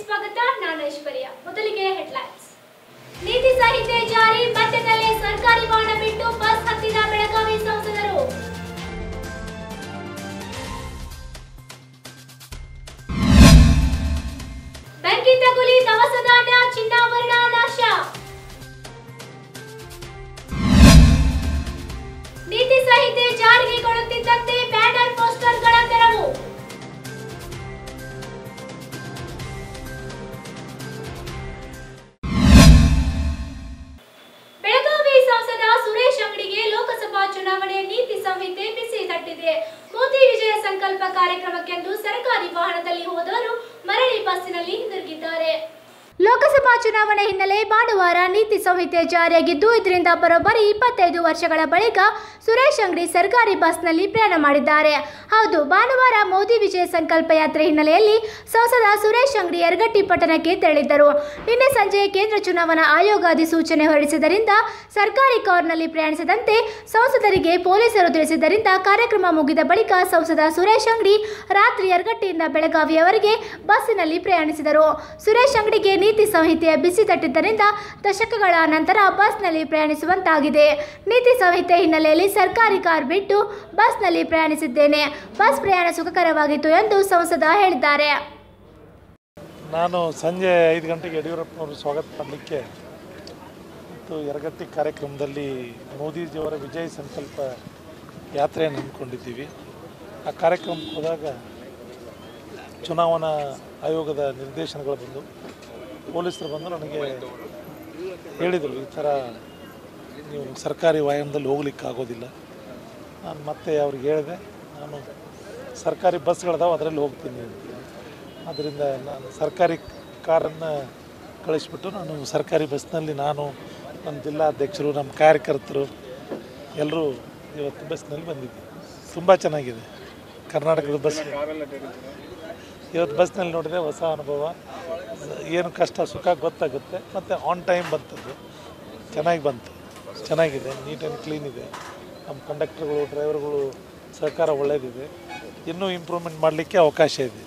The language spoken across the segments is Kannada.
ಸ್ವಾಗತ ನಾನು ಐಶ್ವರ್ಯ ಮೊದಲಿಗೆ ಹೆಡ್ಲೈನ್ಸ್ ನೀತಿ ಸಂಹಿತೆ ಜಾರಿ ಮಧ್ಯದಲ್ಲೇ ಸರ್ಕಾರಿ ವಾಹನ ಬಿಟ್ಟು ಬಸ್ ಹತ್ತಿದ ಬೆಳಗಾವಿ ಸಂಸದರು ಬೆಂಕಿ ತಗುಲಿ ದವಸ ಧಾನ್ಯ ಚಿನ್ನಾಭರಣ ನಾಶ ನೀತಿ ಸಂಹಿತೆ ಜಾರಿಗೆಗೊಳ್ಳುತ್ತಿದ್ದಂತೆ ಬ್ಯಾನರ್ ಪೋಸ್ಟರ್ಗಳ ತೆರವು ಬೆಳಗಾವಿ ಸಂಸದ ಸುರೇಶ್ ಅಂಗಡಿಗೆ ಲೋಕಸಭಾ ಚುನಾವಣೆ ನೀತಿ ಸಂಹಿತೆ ಬಿಸಿ ತಟ್ಟಿದೆ ಮೋದಿ ವಿಜಯ ಸಂಕಲ್ಪ ಕಾರ್ಯಕ್ರಮಕ್ಕೆಂದು ಸರ್ಕಾರಿ ವಾಹನದಲ್ಲಿ ಹೋದವರು ಮರಳಿ ಬಸ್ಸಿನಲ್ಲಿ ಹಿಂದಿರುಗಿದ್ದಾರೆ ಲೋಕಸಭಾ ಚುನಾವಣೆ ಹಿನ್ನೆಲೆ ಭಾನುವಾರ ನೀತಿ ಸಂಹಿತೆ ಜಾರಿಯಾಗಿದ್ದು ಇದರಿಂದ ಬರೋಬ್ಬರಿ ಇಪ್ಪತ್ತೈದು ವರ್ಷಗಳ ಬಳಿಕ ಸುರೇಶ್ ಅಂಗಡಿ ಸರ್ಕಾರಿ ಬಸ್ನಲ್ಲಿ ಪ್ರಯಾಣ ಮಾಡಿದ್ದಾರೆ ಹೌದು ಭಾನುವಾರ ಮೋದಿ ವಿಜಯ ಸಂಕಲ್ಪ ಯಾತ್ರೆ ಹಿನ್ನೆಲೆಯಲ್ಲಿ ಸಂಸದ ಸುರೇಶ್ ಅಂಗಡಿ ಯರಗಟ್ಟಿ ಪಟ್ಟಣಕ್ಕೆ ತೆರಳಿದ್ದರು ನಿನ್ನೆ ಸಂಜೆ ಕೇಂದ್ರ ಚುನಾವಣಾ ಆಯೋಗ ಅಧಿಸೂಚನೆ ಹೊರಡಿಸಿದ್ದರಿಂದ ಸರ್ಕಾರಿ ಕಾರ್ನಲ್ಲಿ ಪ್ರಯಾಣಿಸದಂತೆ ಸಂಸದರಿಗೆ ಪೊಲೀಸರು ತಿಳಿಸಿದ್ದರಿಂದ ಕಾರ್ಯಕ್ರಮ ಮುಗಿದ ಬಳಿಕ ಸಂಸದ ಸುರೇಶ್ ಅಂಗಡಿ ರಾತ್ರಿ ಯರಗಟ್ಟಿಯಿಂದ ಬೆಳಗಾವಿಯವರೆಗೆ ಬಸ್ಸಿನಲ್ಲಿ ಪ್ರಯಾಣಿಸಿದರು ಸುರೇಶ್ ಅಂಗಡಿಗೆ ನೀತಿ ಸಂಹಿತೆಯ ಬಿಸಿ ತಟ್ಟಿದ್ದರಿಂದ ದಶಕಗಳ ನಂತರ ಬಸ್ನಲ್ಲಿ ಪ್ರಯಾಣಿಸುವಂತಾಗಿದೆ ನೀತಿ ಸಂಹಿತೆ ಹಿನ್ನೆಲೆಯಲ್ಲಿ ಸರ್ಕಾರಿ ಕಾರ್ ಬಿಟ್ಟು ಬಸ್ನಲ್ಲಿ ಪ್ರಯಾಣಿಸಿದ್ದೇನೆ ಬಸ್ ಪ್ರಯಾಣ ಸುಖಕರವಾಗಿತ್ತು ಎಂದು ಸಂಸದ ಹೇಳಿದ್ದಾರೆ ನಾನು ಸಂಜೆ ಐದು ಗಂಟೆಗೆ ಯಡಿಯೂರಪ್ಪನವರು ಸ್ವಾಗತ ಮಾಡಲಿಕ್ಕೆ ಮತ್ತು ಯರಗಟ್ಟಿ ಕಾರ್ಯಕ್ರಮದಲ್ಲಿ ಮೋದಿಜಿಯವರ ವಿಜಯ ಸಂಕಲ್ಪ ಯಾತ್ರೆಯನ್ನು ಹಮ್ಮಿಕೊಂಡಿದ್ದೀವಿ ಆ ಕಾರ್ಯಕ್ರಮಕ್ಕೆ ಹೋದಾಗ ಚುನಾವಣಾ ಆಯೋಗದ ನಿರ್ದೇಶನಗಳು ಬಂದು ಪೊಲೀಸರು ಬಂದು ನನಗೆ ಹೇಳಿದರು ಈ ಥರ ನೀವು ಸರ್ಕಾರಿ ವಾಹನದಲ್ಲಿ ಹೋಗ್ಲಿಕ್ಕೆ ಆಗೋದಿಲ್ಲ ನಾನು ಮತ್ತೆ ಅವ್ರಿಗೆ ಹೇಳಿದೆ ನಾನು ಸರ್ಕಾರಿ ಬಸ್ಗಳದಾವೆ ಅದರಲ್ಲಿ ಹೋಗ್ತೀನಿ ಅಂತ ಅದರಿಂದ ನಾನು ಸರ್ಕಾರಿ ಕಾರನ್ನು ಕಳಿಸ್ಬಿಟ್ಟು ನಾನು ಸರ್ಕಾರಿ ಬಸ್ನಲ್ಲಿ ನಾನು ನಮ್ಮ ಜಿಲ್ಲಾಧ್ಯಕ್ಷರು ನಮ್ಮ ಕಾರ್ಯಕರ್ತರು ಎಲ್ಲರೂ ಇವತ್ತು ಬಸ್ನಲ್ಲಿ ಬಂದಿದ್ದೀವಿ ತುಂಬ ಚೆನ್ನಾಗಿದೆ ಕರ್ನಾಟಕದ ಬಸ್ ಇವತ್ತು ಬಸ್ನಲ್ಲಿ ನೋಡಿದರೆ ಹೊಸ ಅನುಭವ ಏನು ಕಷ್ಟ ಸುಖ ಗೊತ್ತಾಗುತ್ತೆ ಮತ್ತು ಆನ್ ಟೈಮ್ ಬಂತದ್ದು ಚೆನ್ನಾಗಿ ಬಂತು ಚೆನ್ನಾಗಿದೆ ನೀಟ್ ಆ್ಯಂಡ್ ಕ್ಲೀನ್ ಇದೆ ನಮ್ಮ ಕಂಡಕ್ಟರ್ಗಳು ಡ್ರೈವರ್ಗಳು ಸಹಕಾರ ಒಳ್ಳೆಯದಿದೆ ಇನ್ನೂ ಇಂಪ್ರೂವ್ಮೆಂಟ್ ಮಾಡಲಿಕ್ಕೆ ಅವಕಾಶ ಇದೆ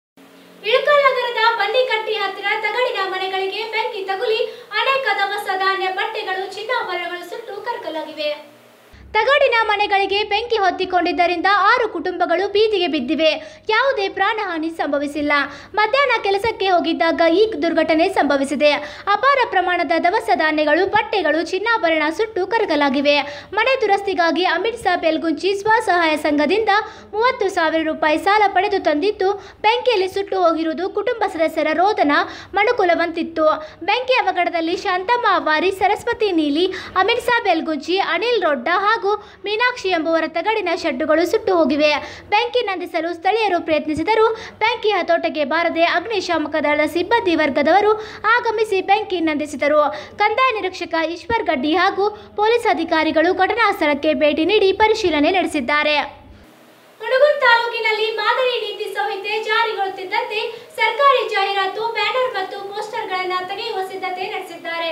ಇಳಕಲ್ ನಗರದ ಬನ್ನಿಕಟ್ಟಿ ಹತ್ತಿರ ತಗಡಿನ ಮನೆಗಳಿಗೆ ಬೆಂಕಿ ತಗುಲಿ ಅನೇಕ ದವಸ ಧಾನ್ಯ ಬಟ್ಟೆಗಳು ಚಿನ್ನಾಭರಣಗಳು ಸುಟ್ಟು ಕರಕಲಾಗಿವೆ ತಗಡಿನ ಮನೆಗಳಿಗೆ ಬೆಂಕಿ ಹೊತ್ತಿಕೊಂಡಿದ್ದರಿಂದ ಆರು ಕುಟುಂಬಗಳು ಬೀದಿಗೆ ಬಿದ್ದಿವೆ ಯಾವುದೇ ಪ್ರಾಣಹಾನಿ ಸಂಭವಿಸಿಲ್ಲ ಮಧ್ಯಾಹ್ನ ಕೆಲಸಕ್ಕೆ ಹೋಗಿದ್ದಾಗ ಈ ದುರ್ಘಟನೆ ಸಂಭವಿಸಿದೆ ಅಪಾರ ಪ್ರಮಾಣದ ದವಸ ಧಾನ್ಯಗಳು ಬಟ್ಟೆಗಳು ಚಿನ್ನಾಭರಣ ಸುಟ್ಟು ಕರಕಲಾಗಿವೆ ಮನೆ ದುರಸ್ತಿಗಾಗಿ ಅಮಿತ್ ಸಾ ಬೆಲ್ಗುಂಚಿ ಸ್ವಸಹಾಯ ಸಂಘದಿಂದ ಮೂವತ್ತು ಸಾವಿರ ರೂಪಾಯಿ ಸಾಲ ಪಡೆದು ತಂದಿದ್ದು ಬೆಂಕಿಯಲ್ಲಿ ಸುಟ್ಟು ಹೋಗಿರುವುದು ಕುಟುಂಬ ಸದಸ್ಯರ ರೋದನ ಮನುಕುಲವಂತಿತ್ತು ಬೆಂಕಿ ಅವಘಡದಲ್ಲಿ ಶಾಂತಮ್ಮ ಅವಾರಿ ಸರಸ್ವತಿ ನೀಲಿ ಅಮಿತ್ ಸಾ ಬೆಲ್ಗುಂಚಿ ಅನಿಲ್ ರೊಡ್ಡ ಹಾಗೂ ಮೀನಾಕ್ಷಿ ಎಂಬುವರ ತಗಡಿನ ಶೆಡ್ಡುಗಳು ಸುಟ್ಟು ಹೋಗಿವೆ ಬೆಂಕಿ ನಂದಿಸಲು ಸ್ಥಳೀಯರು ಪ್ರಯತ್ನಿಸಿದರೂ ಬೆಂಕಿ ಹತೋಟಕ್ಕೆ ಬಾರದೆ ಅಗ್ನಿಶಾಮಕ ದಳದ ಸಿಬ್ಬಂದಿ ವರ್ಗದವರು ಆಗಮಿಸಿ ಬೆಂಕಿ ನಂದಿಸಿದರು ಕಂದಾಯ ನಿರೀಕ್ಷಕ ಈಶ್ವರ್ ಗಡ್ಡಿ ಹಾಗೂ ಪೊಲೀಸ್ ಅಧಿಕಾರಿಗಳು ಘಟನಾ ಸ್ಥಳಕ್ಕೆ ಭೇಟಿ ನೀಡಿ ಪರಿಶೀಲನೆ ನಡೆಸಿದ್ದಾರೆ ಹುಣಗುನ್ ತಾಲೂಕಿನಲ್ಲಿ ಮಾದರಿ ನೀತಿ ಸಂಹಿತೆ ಜಾರಿಗೊಳ್ಳುತ್ತಿದ್ದಂತೆ ಸರ್ಕಾರಿ ಜಾಹೀರಾತು ಬ್ಯಾನರ್ ಮತ್ತು ಪೋಸ್ಟರ್ಗಳನ್ನು ತೆಗೆಯುವ ಸಿದ್ಧತೆ ನಡೆಸಿದ್ದಾರೆ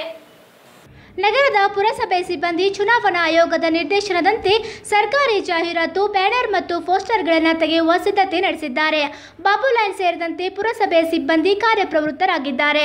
ನಗರದ ಪುರಸಭೆ ಸಿಬ್ಬಂದಿ ಚುನಾವಣಾ ಆಯೋಗದ ನಿರ್ದೇಶನದಂತೆ ಸರ್ಕಾರಿ ಜಾಹೀರಾತು ಬ್ಯಾನರ್ ಮತ್ತು ಪೋಸ್ಟರ್ಗಳನ್ನು ತೆಗೆಯುವ ಸಿದ್ಧತೆ ನಡೆಸಿದ್ದಾರೆ ಬಾಬುಲೈನ್ ಸೇರಿದಂತೆ ಪುರಸಭೆ ಸಿಬ್ಬಂದಿ ಕಾರ್ಯಪ್ರವೃತ್ತರಾಗಿದ್ದಾರೆ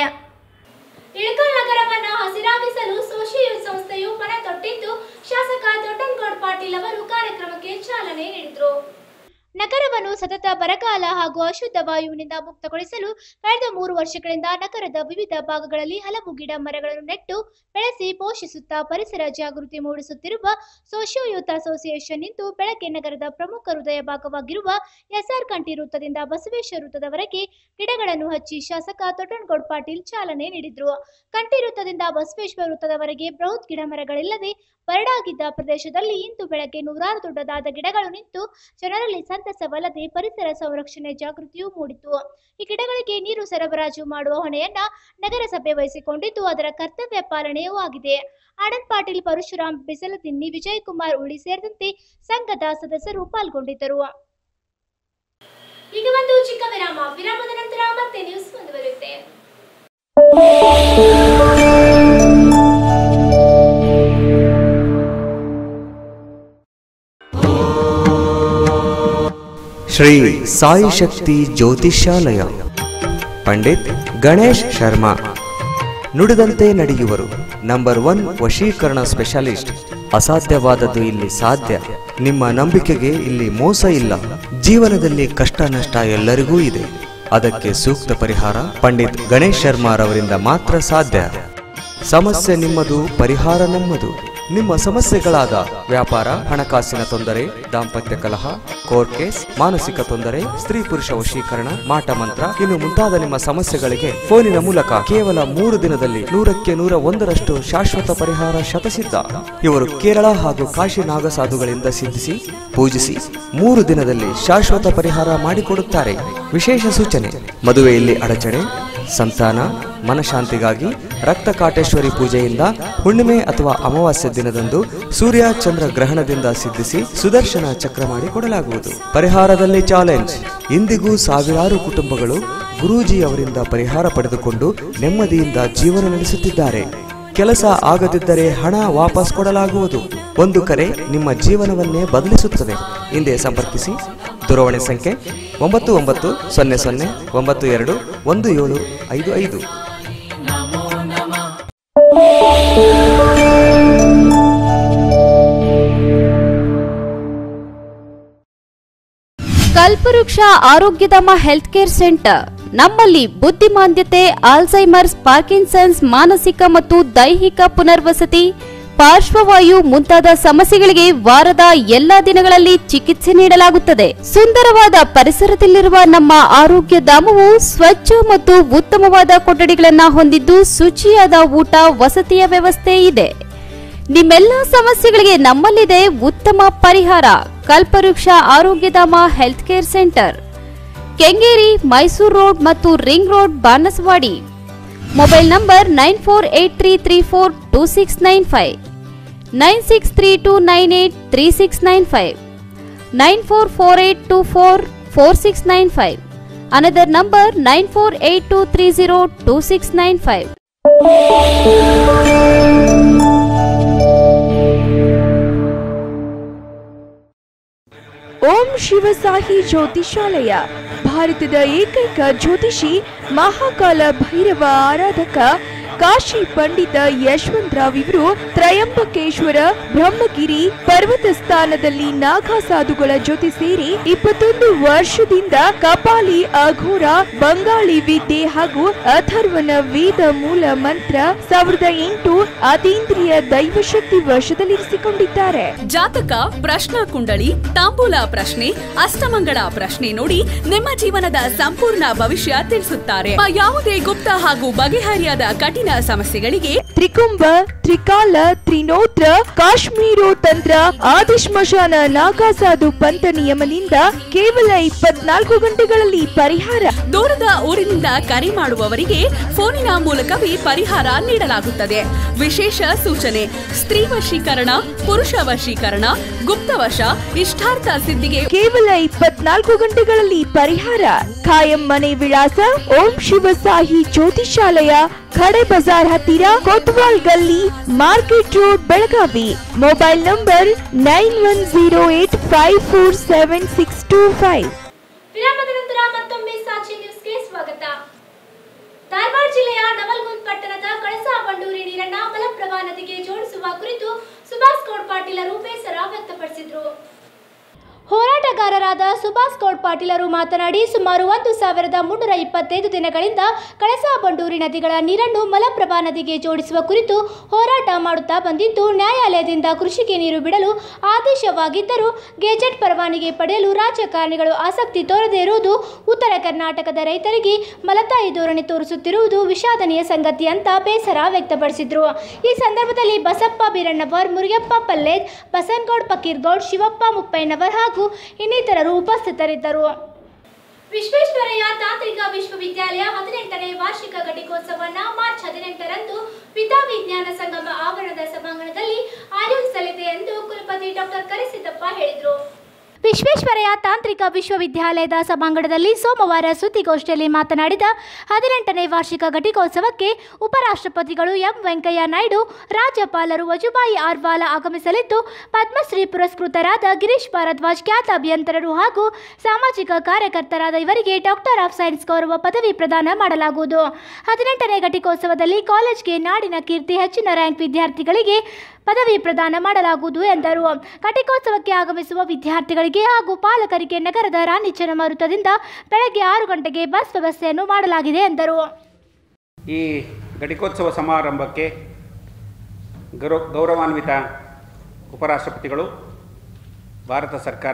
ಇಳಕಲ್ ನಗರವನ್ನು ಹಸಿರಾಗಿಸಲು ಸೋಶಿಯಲ್ ಸಂಸ್ಥೆಯು ಪಣ ತೊಟ್ಟಿದ್ದು ಶಾಸಕ ದೊಡ್ಡನಗೌಡ ಪಾಟೀಲ್ ಅವರು ಕಾರ್ಯಕ್ರಮಕ್ಕೆ ಚಾಲನೆ ನೀಡಿದರು ನಗರವನ್ನು ಸತತ ಬರಗಾಲ ಹಾಗೂ ಅಶುದ್ಧ ವಾಯುವಿನಿಂದ ಮುಕ್ತಗೊಳಿಸಲು ಕಳೆದ ಮೂರು ವರ್ಷಗಳಿಂದ ನಗರದ ವಿವಿಧ ಭಾಗಗಳಲ್ಲಿ ಹಲವು ಗಿಡ ಮರಗಳನ್ನು ನೆಟ್ಟು ಬೆಳೆಸಿ ಪೋಷಿಸುತ್ತಾ ಪರಿಸರ ಜಾಗೃತಿ ಮೂಡಿಸುತ್ತಿರುವ ಸೋಶಿಯೋ ಯೂತ್ ಅಸೋಸಿಯೇಷನ್ ಇಂದು ಬೆಳಗ್ಗೆ ನಗರದ ಪ್ರಮುಖ ಹೃದಯ ಭಾಗವಾಗಿರುವ ಎಸ್ಆರ್ ಕಂಠಿ ವೃತ್ತದಿಂದ ಬಸವೇಶ್ವರ ವೃತ್ತದವರೆಗೆ ಗಿಡಗಳನ್ನು ಹಚ್ಚಿ ಶಾಸಕ ತೊಟನ್ಗೌಡ್ ಪಾಟೀಲ್ ಚಾಲನೆ ನೀಡಿದ್ರು ಕಂಠಿ ವೃತ್ತದಿಂದ ಬಸವೇಶ್ವರ ವೃತ್ತದವರೆಗೆ ಬೃಹತ್ ಗಿಡ ಮರಗಳಿಲ್ಲದೆ ಬರಡಾಗಿದ್ದ ಪ್ರದೇಶದಲ್ಲಿ ಇಂದು ಬೆಳಗ್ಗೆ ನೂರಾರು ದೊಡ್ಡದಾದ ಗಿಡಗಳು ನಿಂತು ಜನರಲ್ಲಿ ಸಂತಸವಲ್ಲದೆ ಪರಿಸರ ಸಂರಕ್ಷಣೆ ಜಾಗೃತಿಯೂ ಮೂಡಿತು ಈ ಗಿಡಗಳಿಗೆ ನೀರು ಸರಬರಾಜು ಮಾಡುವ ಹೊಣೆಯನ್ನ ನಗರಸಭೆ ವಹಿಸಿಕೊಂಡಿದ್ದು ಅದರ ಕರ್ತವ್ಯ ಪಾಲನೆಯೂ ಆಗಿದೆ ಆನಂದ್ ಪಾಟೀಲ್ ಪರಶುರಾಮ್ ಬಿಸಲದಿನ್ನಿ ವಿಜಯ್ ಕುಮಾರ್ ಉಳಿ ಸೇರಿದಂತೆ ಸಂಘದ ಸದಸ್ಯರು ಪಾಲ್ಗೊಂಡಿದ್ದರು ಈಗ ಒಂದು ಚಿಕ್ಕ ವಿರಾಮ ವಿರಾಮದ ನಂತರ ಮತ್ತೆ ನ್ಯೂಸ್ ಮುಂದುವರಿಯುತ್ತೆ ಶ್ರೀ ಸಾಯಿ ಶಕ್ತಿ ಜ್ಯೋತಿಷ್ಯಾಲಯ ಪಂಡಿತ್ ಗಣೇಶ್ ಶರ್ಮಾ ನುಡಿದಂತೆ ನಡೆಯುವರು ನಂಬರ್ ಒನ್ ವಶೀಕರಣ ಸ್ಪೆಷಲಿಸ್ಟ್ ಅಸಾಧ್ಯವಾದದ್ದು ಇಲ್ಲಿ ಸಾಧ್ಯ ನಿಮ್ಮ ನಂಬಿಕೆಗೆ ಇಲ್ಲಿ ಮೋಸ ಇಲ್ಲ ಜೀವನದಲ್ಲಿ ಕಷ್ಟ ನಷ್ಟ ಎಲ್ಲರಿಗೂ ಇದೆ ಅದಕ್ಕೆ ಸೂಕ್ತ ಪರಿಹಾರ ಪಂಡಿತ್ ಗಣೇಶ್ ಶರ್ಮಾರವರಿಂದ ಮಾತ್ರ ಸಾಧ್ಯ ಸಮಸ್ಯೆ ನಿಮ್ಮದು ಪರಿಹಾರ ನಮ್ಮದು ನಿಮ್ಮ ಸಮಸ್ಯೆಗಳಾದ ವ್ಯಾಪಾರ ಹಣಕಾಸಿನ ತೊಂದರೆ ದಾಂಪತ್ಯ ಕಲಹ ಕೋರ್ಟ್ ಕೇಸ್ ಮಾನಸಿಕ ತೊಂದರೆ ಸ್ತ್ರೀ ಪುರುಷ ವಶೀಕರಣ ಮಾಟ ಮಂತ್ರ ಇನ್ನು ಮುಂತಾದ ನಿಮ್ಮ ಸಮಸ್ಯೆಗಳಿಗೆ ಫೋನಿನ ಮೂಲಕ ಕೇವಲ ಮೂರು ದಿನದಲ್ಲಿ ನೂರಕ್ಕೆ ನೂರ ಒಂದರಷ್ಟು ಶಾಶ್ವತ ಪರಿಹಾರ ಶತಸಿದ್ಧ ಇವರು ಕೇರಳ ಹಾಗೂ ಕಾಶಿ ನಾಗಸಾಧುಗಳಿಂದ ಸಿದ್ಧಿಸಿ ಪೂಜಿಸಿ ಮೂರು ದಿನದಲ್ಲಿ ಶಾಶ್ವತ ಪರಿಹಾರ ಮಾಡಿಕೊಡುತ್ತಾರೆ ವಿಶೇಷ ಸೂಚನೆ ಮದುವೆಯಲ್ಲಿ ಅಡಚಣೆ ಸಂತಾನ ಮನಶಾಂತಿಗಾಗಿ ರಕ್ತ ಕಾಟೇಶ್ವರಿ ಪೂಜೆಯಿಂದ ಹುಣ್ಣಿಮೆ ಅಥವಾ ಅಮಾವಾಸ್ಯ ದಿನದಂದು ಸೂರ್ಯ ಚಂದ್ರ ಗ್ರಹಣದಿಂದ ಸಿದ್ಧಿಸಿ ಸುದರ್ಶನ ಚಕ್ರ ಮಾಡಿ ಕೊಡಲಾಗುವುದು ಪರಿಹಾರದಲ್ಲಿ ಚಾಲೆಂಜ್ ಇಂದಿಗೂ ಸಾವಿರಾರು ಕುಟುಂಬಗಳು ಗುರೂಜಿ ಅವರಿಂದ ಪರಿಹಾರ ಪಡೆದುಕೊಂಡು ನೆಮ್ಮದಿಯಿಂದ ಜೀವನ ನಡೆಸುತ್ತಿದ್ದಾರೆ ಕೆಲಸ ಆಗದಿದ್ದರೆ ಹಣ ವಾಪಸ್ ಕೊಡಲಾಗುವುದು ಒಂದು ಕರೆ ನಿಮ್ಮ ಜೀವನವನ್ನೇ ಬದಲಿಸುತ್ತದೆ ಹಿಂದೆ ಸಂಪರ್ಕಿಸಿ ದೂರವಾಣಿ ಸಂಖ್ಯೆ ಒಂಬತ್ತು ಒಂಬತ್ತು ಸೊನ್ನೆ ಸೊನ್ನೆ ಒಂಬತ್ತು ಎರಡು ಒಂದು ಏಳು ಐದು ಐದು ಕಲ್ಪವೃಕ್ಷ ಆರೋಗ್ಯಧಾಮ ಹೆಲ್ತ್ ಕೇರ್ ಸೆಂಟರ್ ನಮ್ಮಲ್ಲಿ ಬುದ್ಧಿಮಾಂದ್ಯತೆ ಆಲ್ಝೈಮರ್ಸ್ ಪಾರ್ಕಿನ್ಸನ್ಸ್ ಮಾನಸಿಕ ಮತ್ತು ದೈಹಿಕ ಪುನರ್ವಸತಿ ಪಾರ್ಶ್ವವಾಯು ಮುಂತಾದ ಸಮಸ್ಯೆಗಳಿಗೆ ವಾರದ ಎಲ್ಲಾ ದಿನಗಳಲ್ಲಿ ಚಿಕಿತ್ಸೆ ನೀಡಲಾಗುತ್ತದೆ ಸುಂದರವಾದ ಪರಿಸರದಲ್ಲಿರುವ ನಮ್ಮ ಆರೋಗ್ಯ ಧಾಮವು ಸ್ವಚ್ಛ ಮತ್ತು ಉತ್ತಮವಾದ ಕೊಠಡಿಗಳನ್ನು ಹೊಂದಿದ್ದು ಶುಚಿಯಾದ ಊಟ ವಸತಿಯ ವ್ಯವಸ್ಥೆ ಇದೆ ನಿಮ್ಮೆಲ್ಲ ಸಮಸ್ಯೆಗಳಿಗೆ ನಮ್ಮಲ್ಲಿದೆ ಉತ್ತಮ ಪರಿಹಾರ Kalpavriksha Arogyadhama health care centre Kengeri Mysuru road ಮತ್ತು ring road Banasawadi mobile number nine four eight three three four two six nine five nine six three two nine eight three six nine five nine four four eight two four four six nine five another number nine four eight two three zero two six nine five Om Shivasahi Jyotishalaya ಭಾರತದ ಏಕೈಕ ಜ್ಯೋತಿಷಿ ಮಹಾಕಾಲ ಭೈರವ ಆರಾಧಕ ಕಾಶಿ ಪಂಡಿತ ಯಶವಂತರಾವ್ ಇವರು ತ್ರಯಂಬಕೇಶ್ವರ ಬ್ರಹ್ಮಗಿರಿ ಪರ್ವತ ಸ್ಥಾನದಲ್ಲಿ ನಾಗಾ ಸಾಧುಗಳ ಜೊತೆ ಸೇರಿ ಇಪ್ಪತ್ತೊಂದು ವರ್ಷದಿಂದ ಕಪಾಲಿ ಅಘೋರ ಬಂಗಾಳಿ ವಿದ್ಯೆ ಹಾಗೂ ಅಥರ್ವನ ವೇದ ಮೂಲ ಮಂತ್ರ ಸಾವಿರದ ಎಂಟು ಅತೀಂದ್ರಿಯ ದೈವಶಕ್ತಿ ವಶದಲ್ಲಿರಿಸಿಕೊಂಡಿದ್ದಾರೆ ಜಾತಕ ಪ್ರಶ್ನಾ ಕುಂಡಳಿ ತಾಂಬೂಲ ಪ್ರಶ್ನೆ ಅಷ್ಟಮಂಗಳ ಪ್ರಶ್ನೆ ನೋಡಿ ನಿಮ್ಮ ಜೀವನದ ಸಂಪೂರ್ಣ ಭವಿಷ್ಯ ತಿಳಿಸುತ್ತಾರೆ ಆ ಯಾವುದೇ ಗುಪ್ತ ಹಾಗೂ ಬಗೆಹರಿಯಾದ ಕಠಿಣ ಸಮಸ್ಯೆಗಳಿಗೆ ತ್ರಿಕುಂಭ ತ್ರಿಕಾಲ ತ್ರಿನೋತ್ರ ಕಾಶ್ಮೀರೋ ತಂತ್ರ ಆದಿಶ್ಮಶಾನ ನಾಗಾಸಾಧು ಪಂಥ ನಿಯಮದಿಂದ ಕೇವಲ ಇಪ್ಪತ್ನಾಲ್ಕು ಗಂಟೆಗಳಲ್ಲಿ ಪರಿಹಾರ ದೂರದ ಊರಿನಿಂದ ಕರೆ ಮಾಡುವವರಿಗೆ ಫೋನಿನ ಮೂಲಕವೇ ಪರಿಹಾರ ನೀಡಲಾಗುತ್ತದೆ ವಿಶೇಷ ಸೂಚನೆ ಸ್ತ್ರೀ ವಶೀಕರಣ ಪುರುಷ ವಶೀಕರಣ ಗುಪ್ತವಶ ಇಷ್ಟಾರ್ಥ ಸಿದ್ಧಿಗೆ ಕೇವಲ ಇಪ್ಪತ್ನಾಲ್ಕು ಗಂಟೆಗಳಲ್ಲಿ ಪರಿಹಾರ ಖಾಯಂ ಮನೆ ವಿಳಾಸ ಓಂ ಶಿವಸಾಹಿ ಜ್ಯೋತಿಷಾಲಯ ಖಡೆ ಬಜಾರ್ ಹತ್ತಿರ Kotwal Galli market road Belagavi mobile number nine one zero eight five four seven six two five ವಿರಾಮದ ನಂತರ ಮತ್ತೊಮ್ಮೆ ಸಾಕ್ಷಿ ನ್ಯೂಸ್ಗೆ ಸ್ವಾಗತ ಧಾರವಾಡ ಜಿಲ್ಲೆಯ ನವಲ್ಗುಂದ್ ಪಟ್ಟಣದ ಕಳಸಾ ಬಂಡೂರಿ ನೀರನ್ನ ಮಲಪ್ರಭಾ ನದಿಗೆ ಜೋಡಿಸುವ ಕುರಿತು ಸುಭಾಷ್ ಗೌಡ್ ಪಾಟೀಲರು ಬೇಸರ ವ್ಯಕ್ತಪಡಿಸಿದ್ರು ಹೋರಾಟಗಾರರಾದ ಸುಭಾಷ್ ಗೌಡ್ ಪಾಟೀಲರು ಮಾತನಾಡಿ ಸುಮಾರು ಒಂದು ಸಾವಿರದ ಮುನ್ನೂರ ಇಪ್ಪತ್ತೈದು ದಿನಗಳಿಂದ ಕಳಸಾ ಬಂಡೂರಿ ನದಿಗಳ ನೀರನ್ನು ಮಲಪ್ರಭಾ ನದಿಗೆ ಜೋಡಿಸುವ ಕುರಿತು ಹೋರಾಟ ಮಾಡುತ್ತಾ ಬಂದಿದ್ದು ನ್ಯಾಯಾಲಯದಿಂದ ಕೃಷಿಗೆ ನೀರು ಬಿಡಲು ಆದೇಶವಾಗಿದ್ದರೂ ಗೆಜೆಟ್ ಪರವಾನಗಿ ಪಡೆಯಲು ರಾಜಕಾರಣಿಗಳು ಆಸಕ್ತಿ ತೋರದೇ ಇರುವುದು ಉತ್ತರ ಕರ್ನಾಟಕದ ರೈತರಿಗೆ ಮಲತಾಯಿ ಧೋರಣೆ ತೋರಿಸುತ್ತಿರುವುದು ವಿಷಾದನೀಯ ಸಂಗತಿ ಅಂತ ಬೇಸರ ವ್ಯಕ್ತಪಡಿಸಿದ್ರು ಈ ಸಂದರ್ಭದಲ್ಲಿ ಬಸಪ್ಪ ಬೀರಣ್ಣವರ್ ಮುರಿಯಪ್ಪ ಪಲ್ಲೇಜ್ ಬಸನಗೌಡ್ ಪಕೀರ್ಗೌಡ್ ಶಿವಪ್ಪ ಮುಪ್ಪಯ್ಯನವರ್ ಹಾಗೂ ಇನ್ನಿತರರು ಉಪಸ್ಥಿತರಿದ್ದರು ವಿಶ್ವೇಶ್ವರಯ್ಯ ತಾಂತ್ರಿಕ ವಿಶ್ವವಿದ್ಯಾಲಯ ಹದಿನೆಂಟನೇ ವಾರ್ಷಿಕ ಘಟಿಕೋತ್ಸವವನ್ನು ಮಾರ್ಚ್ ಹದಿನೆಂಟರಂದು ಪಿತಾ ವಿಜ್ಞಾನ ಸಂಗಮ ಆವರಣದ ಸಭಾಂಗಣದಲ್ಲಿ ಆಯೋಜಿಸಲಿದೆ ಎಂದು ಕುಲಪತಿ ಡಾಕ್ಟರ್ ಕರಿಸಿದ್ದಪ್ಪ ಹೇಳಿದರು ವಿಶ್ವೇಶ್ವರಯ್ಯ ತಾಂತ್ರಿಕ ವಿಶ್ವವಿದ್ಯಾಲಯದ ಸಭಾಂಗಣದಲ್ಲಿ ಸೋಮವಾರ ಸುದ್ದಿಗೋಷ್ಠಿಯಲ್ಲಿ ಮಾತನಾಡಿದ ಹದಿನೆಂಟನೇ ವಾರ್ಷಿಕ ಘಟಿಕೋತ್ಸವಕ್ಕೆ ಉಪರಾಷ್ಟ್ರಪತಿಗಳು ಎಂ ವೆಂಕಯ್ಯ ನಾಯ್ಡು ರಾಜ್ಯಪಾಲರು ವಜುಭಾಯಿ ಆರ್ವಾಲ ಆಗಮಿಸಲಿದ್ದು ಪದ್ಮಶ್ರೀ ಪುರಸ್ಕೃತರಾದ ಗಿರೀಶ್ ಭಾರದ್ವಾಜ್ ಖ್ಯಾತ ಅಭಿಯಂತರರು ಹಾಗೂ ಸಾಮಾಜಿಕ ಕಾರ್ಯಕರ್ತರಾದ ಇವರಿಗೆ ಡಾಕ್ಟರ್ ಆಫ್ ಸೈನ್ಸ್ ಗೌರವ ಪದವಿ ಪ್ರದಾನ ಮಾಡಲಾಗುವುದು ಹದಿನೆಂಟನೇ ಘಟಿಕೋತ್ಸವದಲ್ಲಿ ಕಾಲೇಜ್ಗೆ ನಾಡಿನ ಕೀರ್ತಿ ಹೆಚ್ಚಿನ ರ್ಯಾಂಕ್ ವಿದ್ಯಾರ್ಥಿಗಳಿಗೆ ಪದವಿ ಪ್ರದಾನ ಮಾಡಲಾಗುವುದು ಎಂದರು ಘಟಿಕೋತ್ಸವಕ್ಕೆ ಆಗಮಿಸುವ ವಿದ್ಯಾರ್ಥಿಗಳಿಗೆ ಹಾಗೂ ಪಾಲಕರಿಗೆ ನಗರದ ರಾಣಿ ಚೆನ್ನಮರುತದಿಂದ ಬೆಳಗ್ಗೆ ಆರು ಗಂಟೆಗೆ ಬಸ್ ವ್ಯವಸ್ಥೆಯನ್ನು ಮಾಡಲಾಗಿದೆ ಎಂದರು ಈ ಘಟಿಕೋತ್ಸವ ಸಮಾರಂಭಕ್ಕೆ ಗೌರವ ಗೌರವಾನ್ವಿತ ಉಪರಾಷ್ಟ್ರಪತಿಗಳು ಭಾರತ ಸರ್ಕಾರ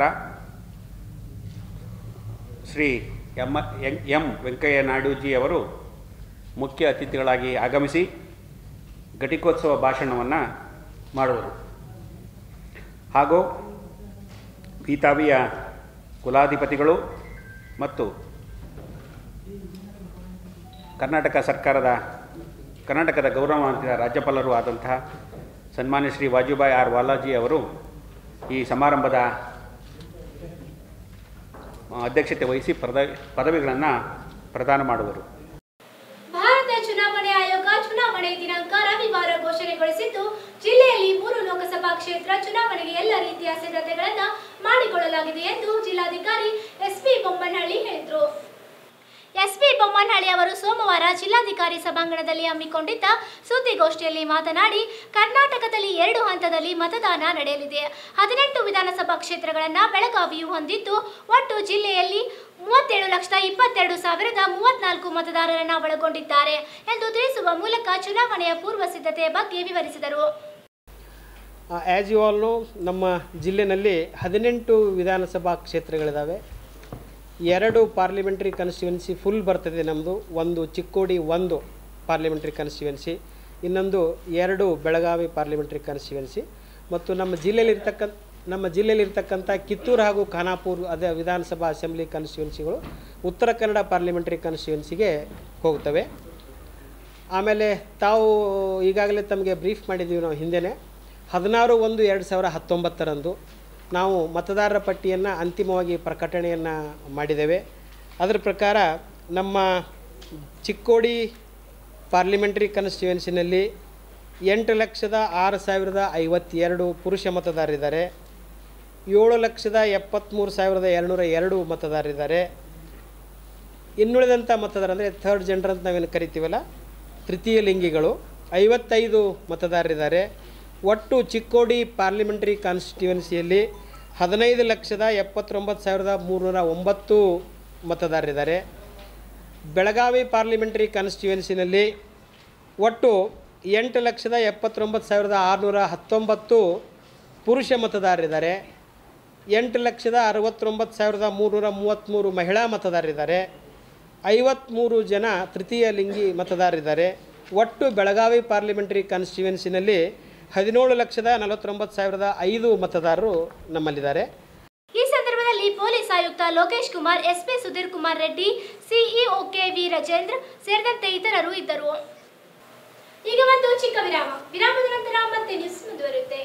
Shri M M- M Venkaiah ನಾಯ್ಡುಜಿ ಅವರು ಮುಖ್ಯ ಅತಿಥಿಗಳಾಗಿ ಆಗಮಿಸಿ ಘಟಿಕೋತ್ಸವ ಭಾಷಣವನ್ನು ಮಾಡುವರು ಹಾಗೂ ಪೀತಾವಿಯ ಕುಲಾಧಿಪತಿಗಳು ಮತ್ತು ಕರ್ನಾಟಕ ಸರ್ಕಾರದ ಕರ್ನಾಟಕದ ಗೌರವಾನ್ವಿತ ರಾಜ್ಯಪಾಲರು ಆದಂತಹ ಸನ್ಮಾನ್ಯ ಶ್ರೀ ವಾಜುಭಾಯಿ ಆರ್ ವಾಲಾಜಿ ಅವರು ಈ ಸಮಾರಂಭದ ಆ, ಅಧ್ಯಕ್ಷತೆ ವಹಿಸಿ ಪದ ಪದವಿಗಳನ್ನು ಪ್ರದಾನ ಮಾಡುವರು ಭಾರತ ಚುನಾವಣೆ ಆಯೋಗ ಚುನಾವಣೆ ದಿನಾಂಕ ರವಿವಾರ ಘೋಷಣೆಗೊಳಿಸಿದ್ದು ಜಿಲ್ಲೆಯಲ್ಲಿ ಮೂರು ಲೋಕಸಭಾ ಕ್ಷೇತ್ರ ಚುನಾವಣೆಗೆ ಎಲ್ಲ ರೀತಿಯ ಸಿದ್ಧತೆಗಳನ್ನು ಮಾಡಿಕೊಳ್ಳಲಾಗಿದೆ ಎಂದು ಜಿಲ್ಲಾಧಿಕಾರಿ ಎಸ್ಪಿ ಬೊಮ್ಮನಹಳ್ಳಿ ಹೇಳಿದರು ಎಸ್ಪಿ ಬೊಮ್ಮನಹಳ್ಳಿ ಅವರು ಸೋಮವಾರ ಜಿಲ್ಲಾಧಿಕಾರಿ ಸಭಾಂಗಣದಲ್ಲಿ ಹಮ್ಮಿಕೊಂಡಿದ್ದ ಸುದ್ದಿಗೋಷ್ಠಿಯಲ್ಲಿ ಮಾತನಾಡಿ ಕರ್ನಾಟಕದಲ್ಲಿ ಎರಡು ಹಂತದಲ್ಲಿ ಮತದಾನ ನಡೆಯಲಿದೆ ಹದಿನೆಂಟು ವಿಧಾನಸಭಾ ಕ್ಷೇತ್ರಗಳನ್ನು ಬೆಳಗಾವಿಯು ಹೊಂದಿದ್ದು ಒಟ್ಟು ಜಿಲ್ಲೆಯಲ್ಲಿ ಮೂವತ್ತೇಳು ಲಕ್ಷದ ಇಪ್ಪತ್ತೆರಡು ಸಾವಿರದ ಮೂವತ್ನಾಲ್ಕು ಮತದಾರರನ್ನ ಒಳಗೊಂಡಿದ್ದಾರೆ ಎಂದು ತಿಳಿಸುವ ಮೂಲಕ ಚುನಾವಣೆಯ ಪೂರ್ವ ಸಿದ್ಧತೆಯ ಬಗ್ಗೆ ವಿವರಿಸಿದರು ಆ್ಯಸ್ ಯು ಆಲ್ ನೋ ನಮ್ಮ ಜಿಲ್ಲೆನಲ್ಲಿ ಹದಿನೆಂಟು ವಿಧಾನಸಭಾ ಕ್ಷೇತ್ರಗಳಿದ್ದಾವೆ ಎರಡು ಪಾರ್ಲಿಮೆಂಟ್ರಿ ಕಾನ್ಸ್ಟಿಟ್ಯುವೆನ್ಸಿ ಫುಲ್ ಬರ್ತದೆ ನಮ್ಮದು ಒಂದು ಚಿಕ್ಕೋಡಿ ಒಂದು ಪಾರ್ಲಿಮೆಂಟ್ರಿ ಕಾನ್ಸ್ಟಿಟ್ಯುವೆನ್ಸಿ ಇನ್ನೊಂದು ಎರಡು ಬೆಳಗಾವಿ ಪಾರ್ಲಿಮೆಂಟ್ರಿ ಕಾನ್ಸ್ಟಿಟ್ಯುವೆನ್ಸಿ ಮತ್ತು ನಮ್ಮ ಜಿಲ್ಲೆಯಲ್ಲಿರ್ತಕ್ಕಂಥ ನಮ್ಮ ಜಿಲ್ಲೆಯಲ್ಲಿರ್ತಕ್ಕಂಥ ಕಿತ್ತೂರು ಹಾಗೂ ಖಾನಾಪುರ ಅದೇ ವಿಧಾನಸಭಾ ಅಸೆಂಬ್ಲಿ ಕಾನ್ಸ್ಟಿಟ್ಯುವೆನ್ಸಿಗಳು ಉತ್ತರ ಕನ್ನಡ ಪಾರ್ಲಿಮೆಂಟ್ರಿ ಕಾನ್ಸ್ಟಿಟ್ಯುವೆನ್ಸಿಗೆ ಹೋಗ್ತವೆ ಆಮೇಲೆ ತಾವು ಈಗಾಗಲೇ ತಮಗೆ ಬ್ರೀಫ್ ಮಾಡಿದ್ದೀವಿ ನಾವು ಹಿಂದೆನೇ ಹದಿನಾರು ಒಂದು ಎರಡು ಸಾವಿರ ಹತ್ತೊಂಬತ್ತರಂದು ನಾವು ಮತದಾರರ ಪಟ್ಟಿಯನ್ನು ಅಂತಿಮವಾಗಿ ಪ್ರಕಟಣೆಯನ್ನು ಮಾಡಿದ್ದೇವೆ ಅದರ ಪ್ರಕಾರ ನಮ್ಮ ಚಿಕ್ಕೋಡಿ ಪಾರ್ಲಿಮೆಂಟ್ರಿ ಕಾನ್ಸ್ಟಿಟ್ಯುವೆನ್ಸಿನಲ್ಲಿ ಎಂಟು ಲಕ್ಷದ ಆರು ಸಾವಿರದ ಐವತ್ತೆರಡು ಪುರುಷ ಮತದಾರರಿದ್ದಾರೆ ಏಳು ಲಕ್ಷದ ಎಪ್ಪತ್ತ್ಮೂರು ಸಾವಿರದ ಎರಡುನೂರ ಎರಡು ಮತದಾರರಿದ್ದಾರೆ ಇನ್ನುಳಿದಂಥ ಮತದಾರ ಅಂದರೆ ಥರ್ಡ್ ಜೆಂಡರ್ ಅಂತ ನಾವೇನು ಕರಿತೀವಲ್ಲ ತೃತೀಯ ಲಿಂಗಿಗಳು ಐವತ್ತೈದು ಮತದಾರರಿದ್ದಾರೆ ಒಟ್ಟು ಚಿಕ್ಕೋಡಿ ಪಾರ್ಲಿಮೆಂಟರಿ ಕಾನ್ಸ್ಟಿಟ್ಯುವೆನ್ಸಿಯಲ್ಲಿ ಹದಿನೈದು ಲಕ್ಷದ ಎಪ್ಪತ್ತೊಂಬತ್ತು ಸಾವಿರದ ಮೂರುನೂರ ಒಂಬತ್ತು ಮತದಾರರಿದ್ದಾರೆ ಬೆಳಗಾವಿ ಪಾರ್ಲಿಮೆಂಟರಿ ಕಾನ್ಸ್ಟಿಟ್ಯುವೆನ್ಸಿನಲ್ಲಿ ಒಟ್ಟು ಎಂಟು ಲಕ್ಷದ ಎಪ್ಪತ್ತೊಂಬತ್ತು ಸಾವಿರದ ಆರುನೂರ ಹತ್ತೊಂಬತ್ತು ಪುರುಷ ಮತದಾರರಿದ್ದಾರೆ ಎಂಟು ಲಕ್ಷದ ಅರವತ್ತೊಂಬತ್ತು ಸಾವಿರದ ಮೂರುನೂರ ಮೂವತ್ತ್ಮೂರು ಮಹಿಳಾ ಮತದಾರರಿದ್ದಾರೆ ಐವತ್ತ್ಮೂರು ಜನ ತೃತೀಯ ಲಿಂಗಿ ಮತದಾರರಿದ್ದಾರೆ ಒಟ್ಟು ಬೆಳಗಾವಿ ಪಾರ್ಲಿಮೆಂಟರಿ ಕಾನ್ಸ್ಟಿಟ್ಯುವೆನ್ಸಿನಲ್ಲಿ ಹದಿನೇಳು ಲಕ್ಷದ ನಲವತ್ತೊಂಬತ್ತು ಸಾವಿರದ ಐದು ಮತದಾರರು ನಮ್ಮಲ್ಲಿದ್ದಾರೆ ಈ ಸಂದರ್ಭದಲ್ಲಿ ಪೊಲೀಸ್ ಆಯುಕ್ತ Lokesh Kumar SP Sudhir Kumar Reddy CEO K V Rajendra ಸೇರಿದಂತೆ ಇತರರು ಇದ್ದರು ಈಗ ಒಂದು ಚಿಕ್ಕ ವಿರಾಮ ವಿರಾಮದ ನಂತರ ಮತ್ತೆ ನ್ಯೂಸ್ ಮುಂದುವರಿಯುತ್ತೆ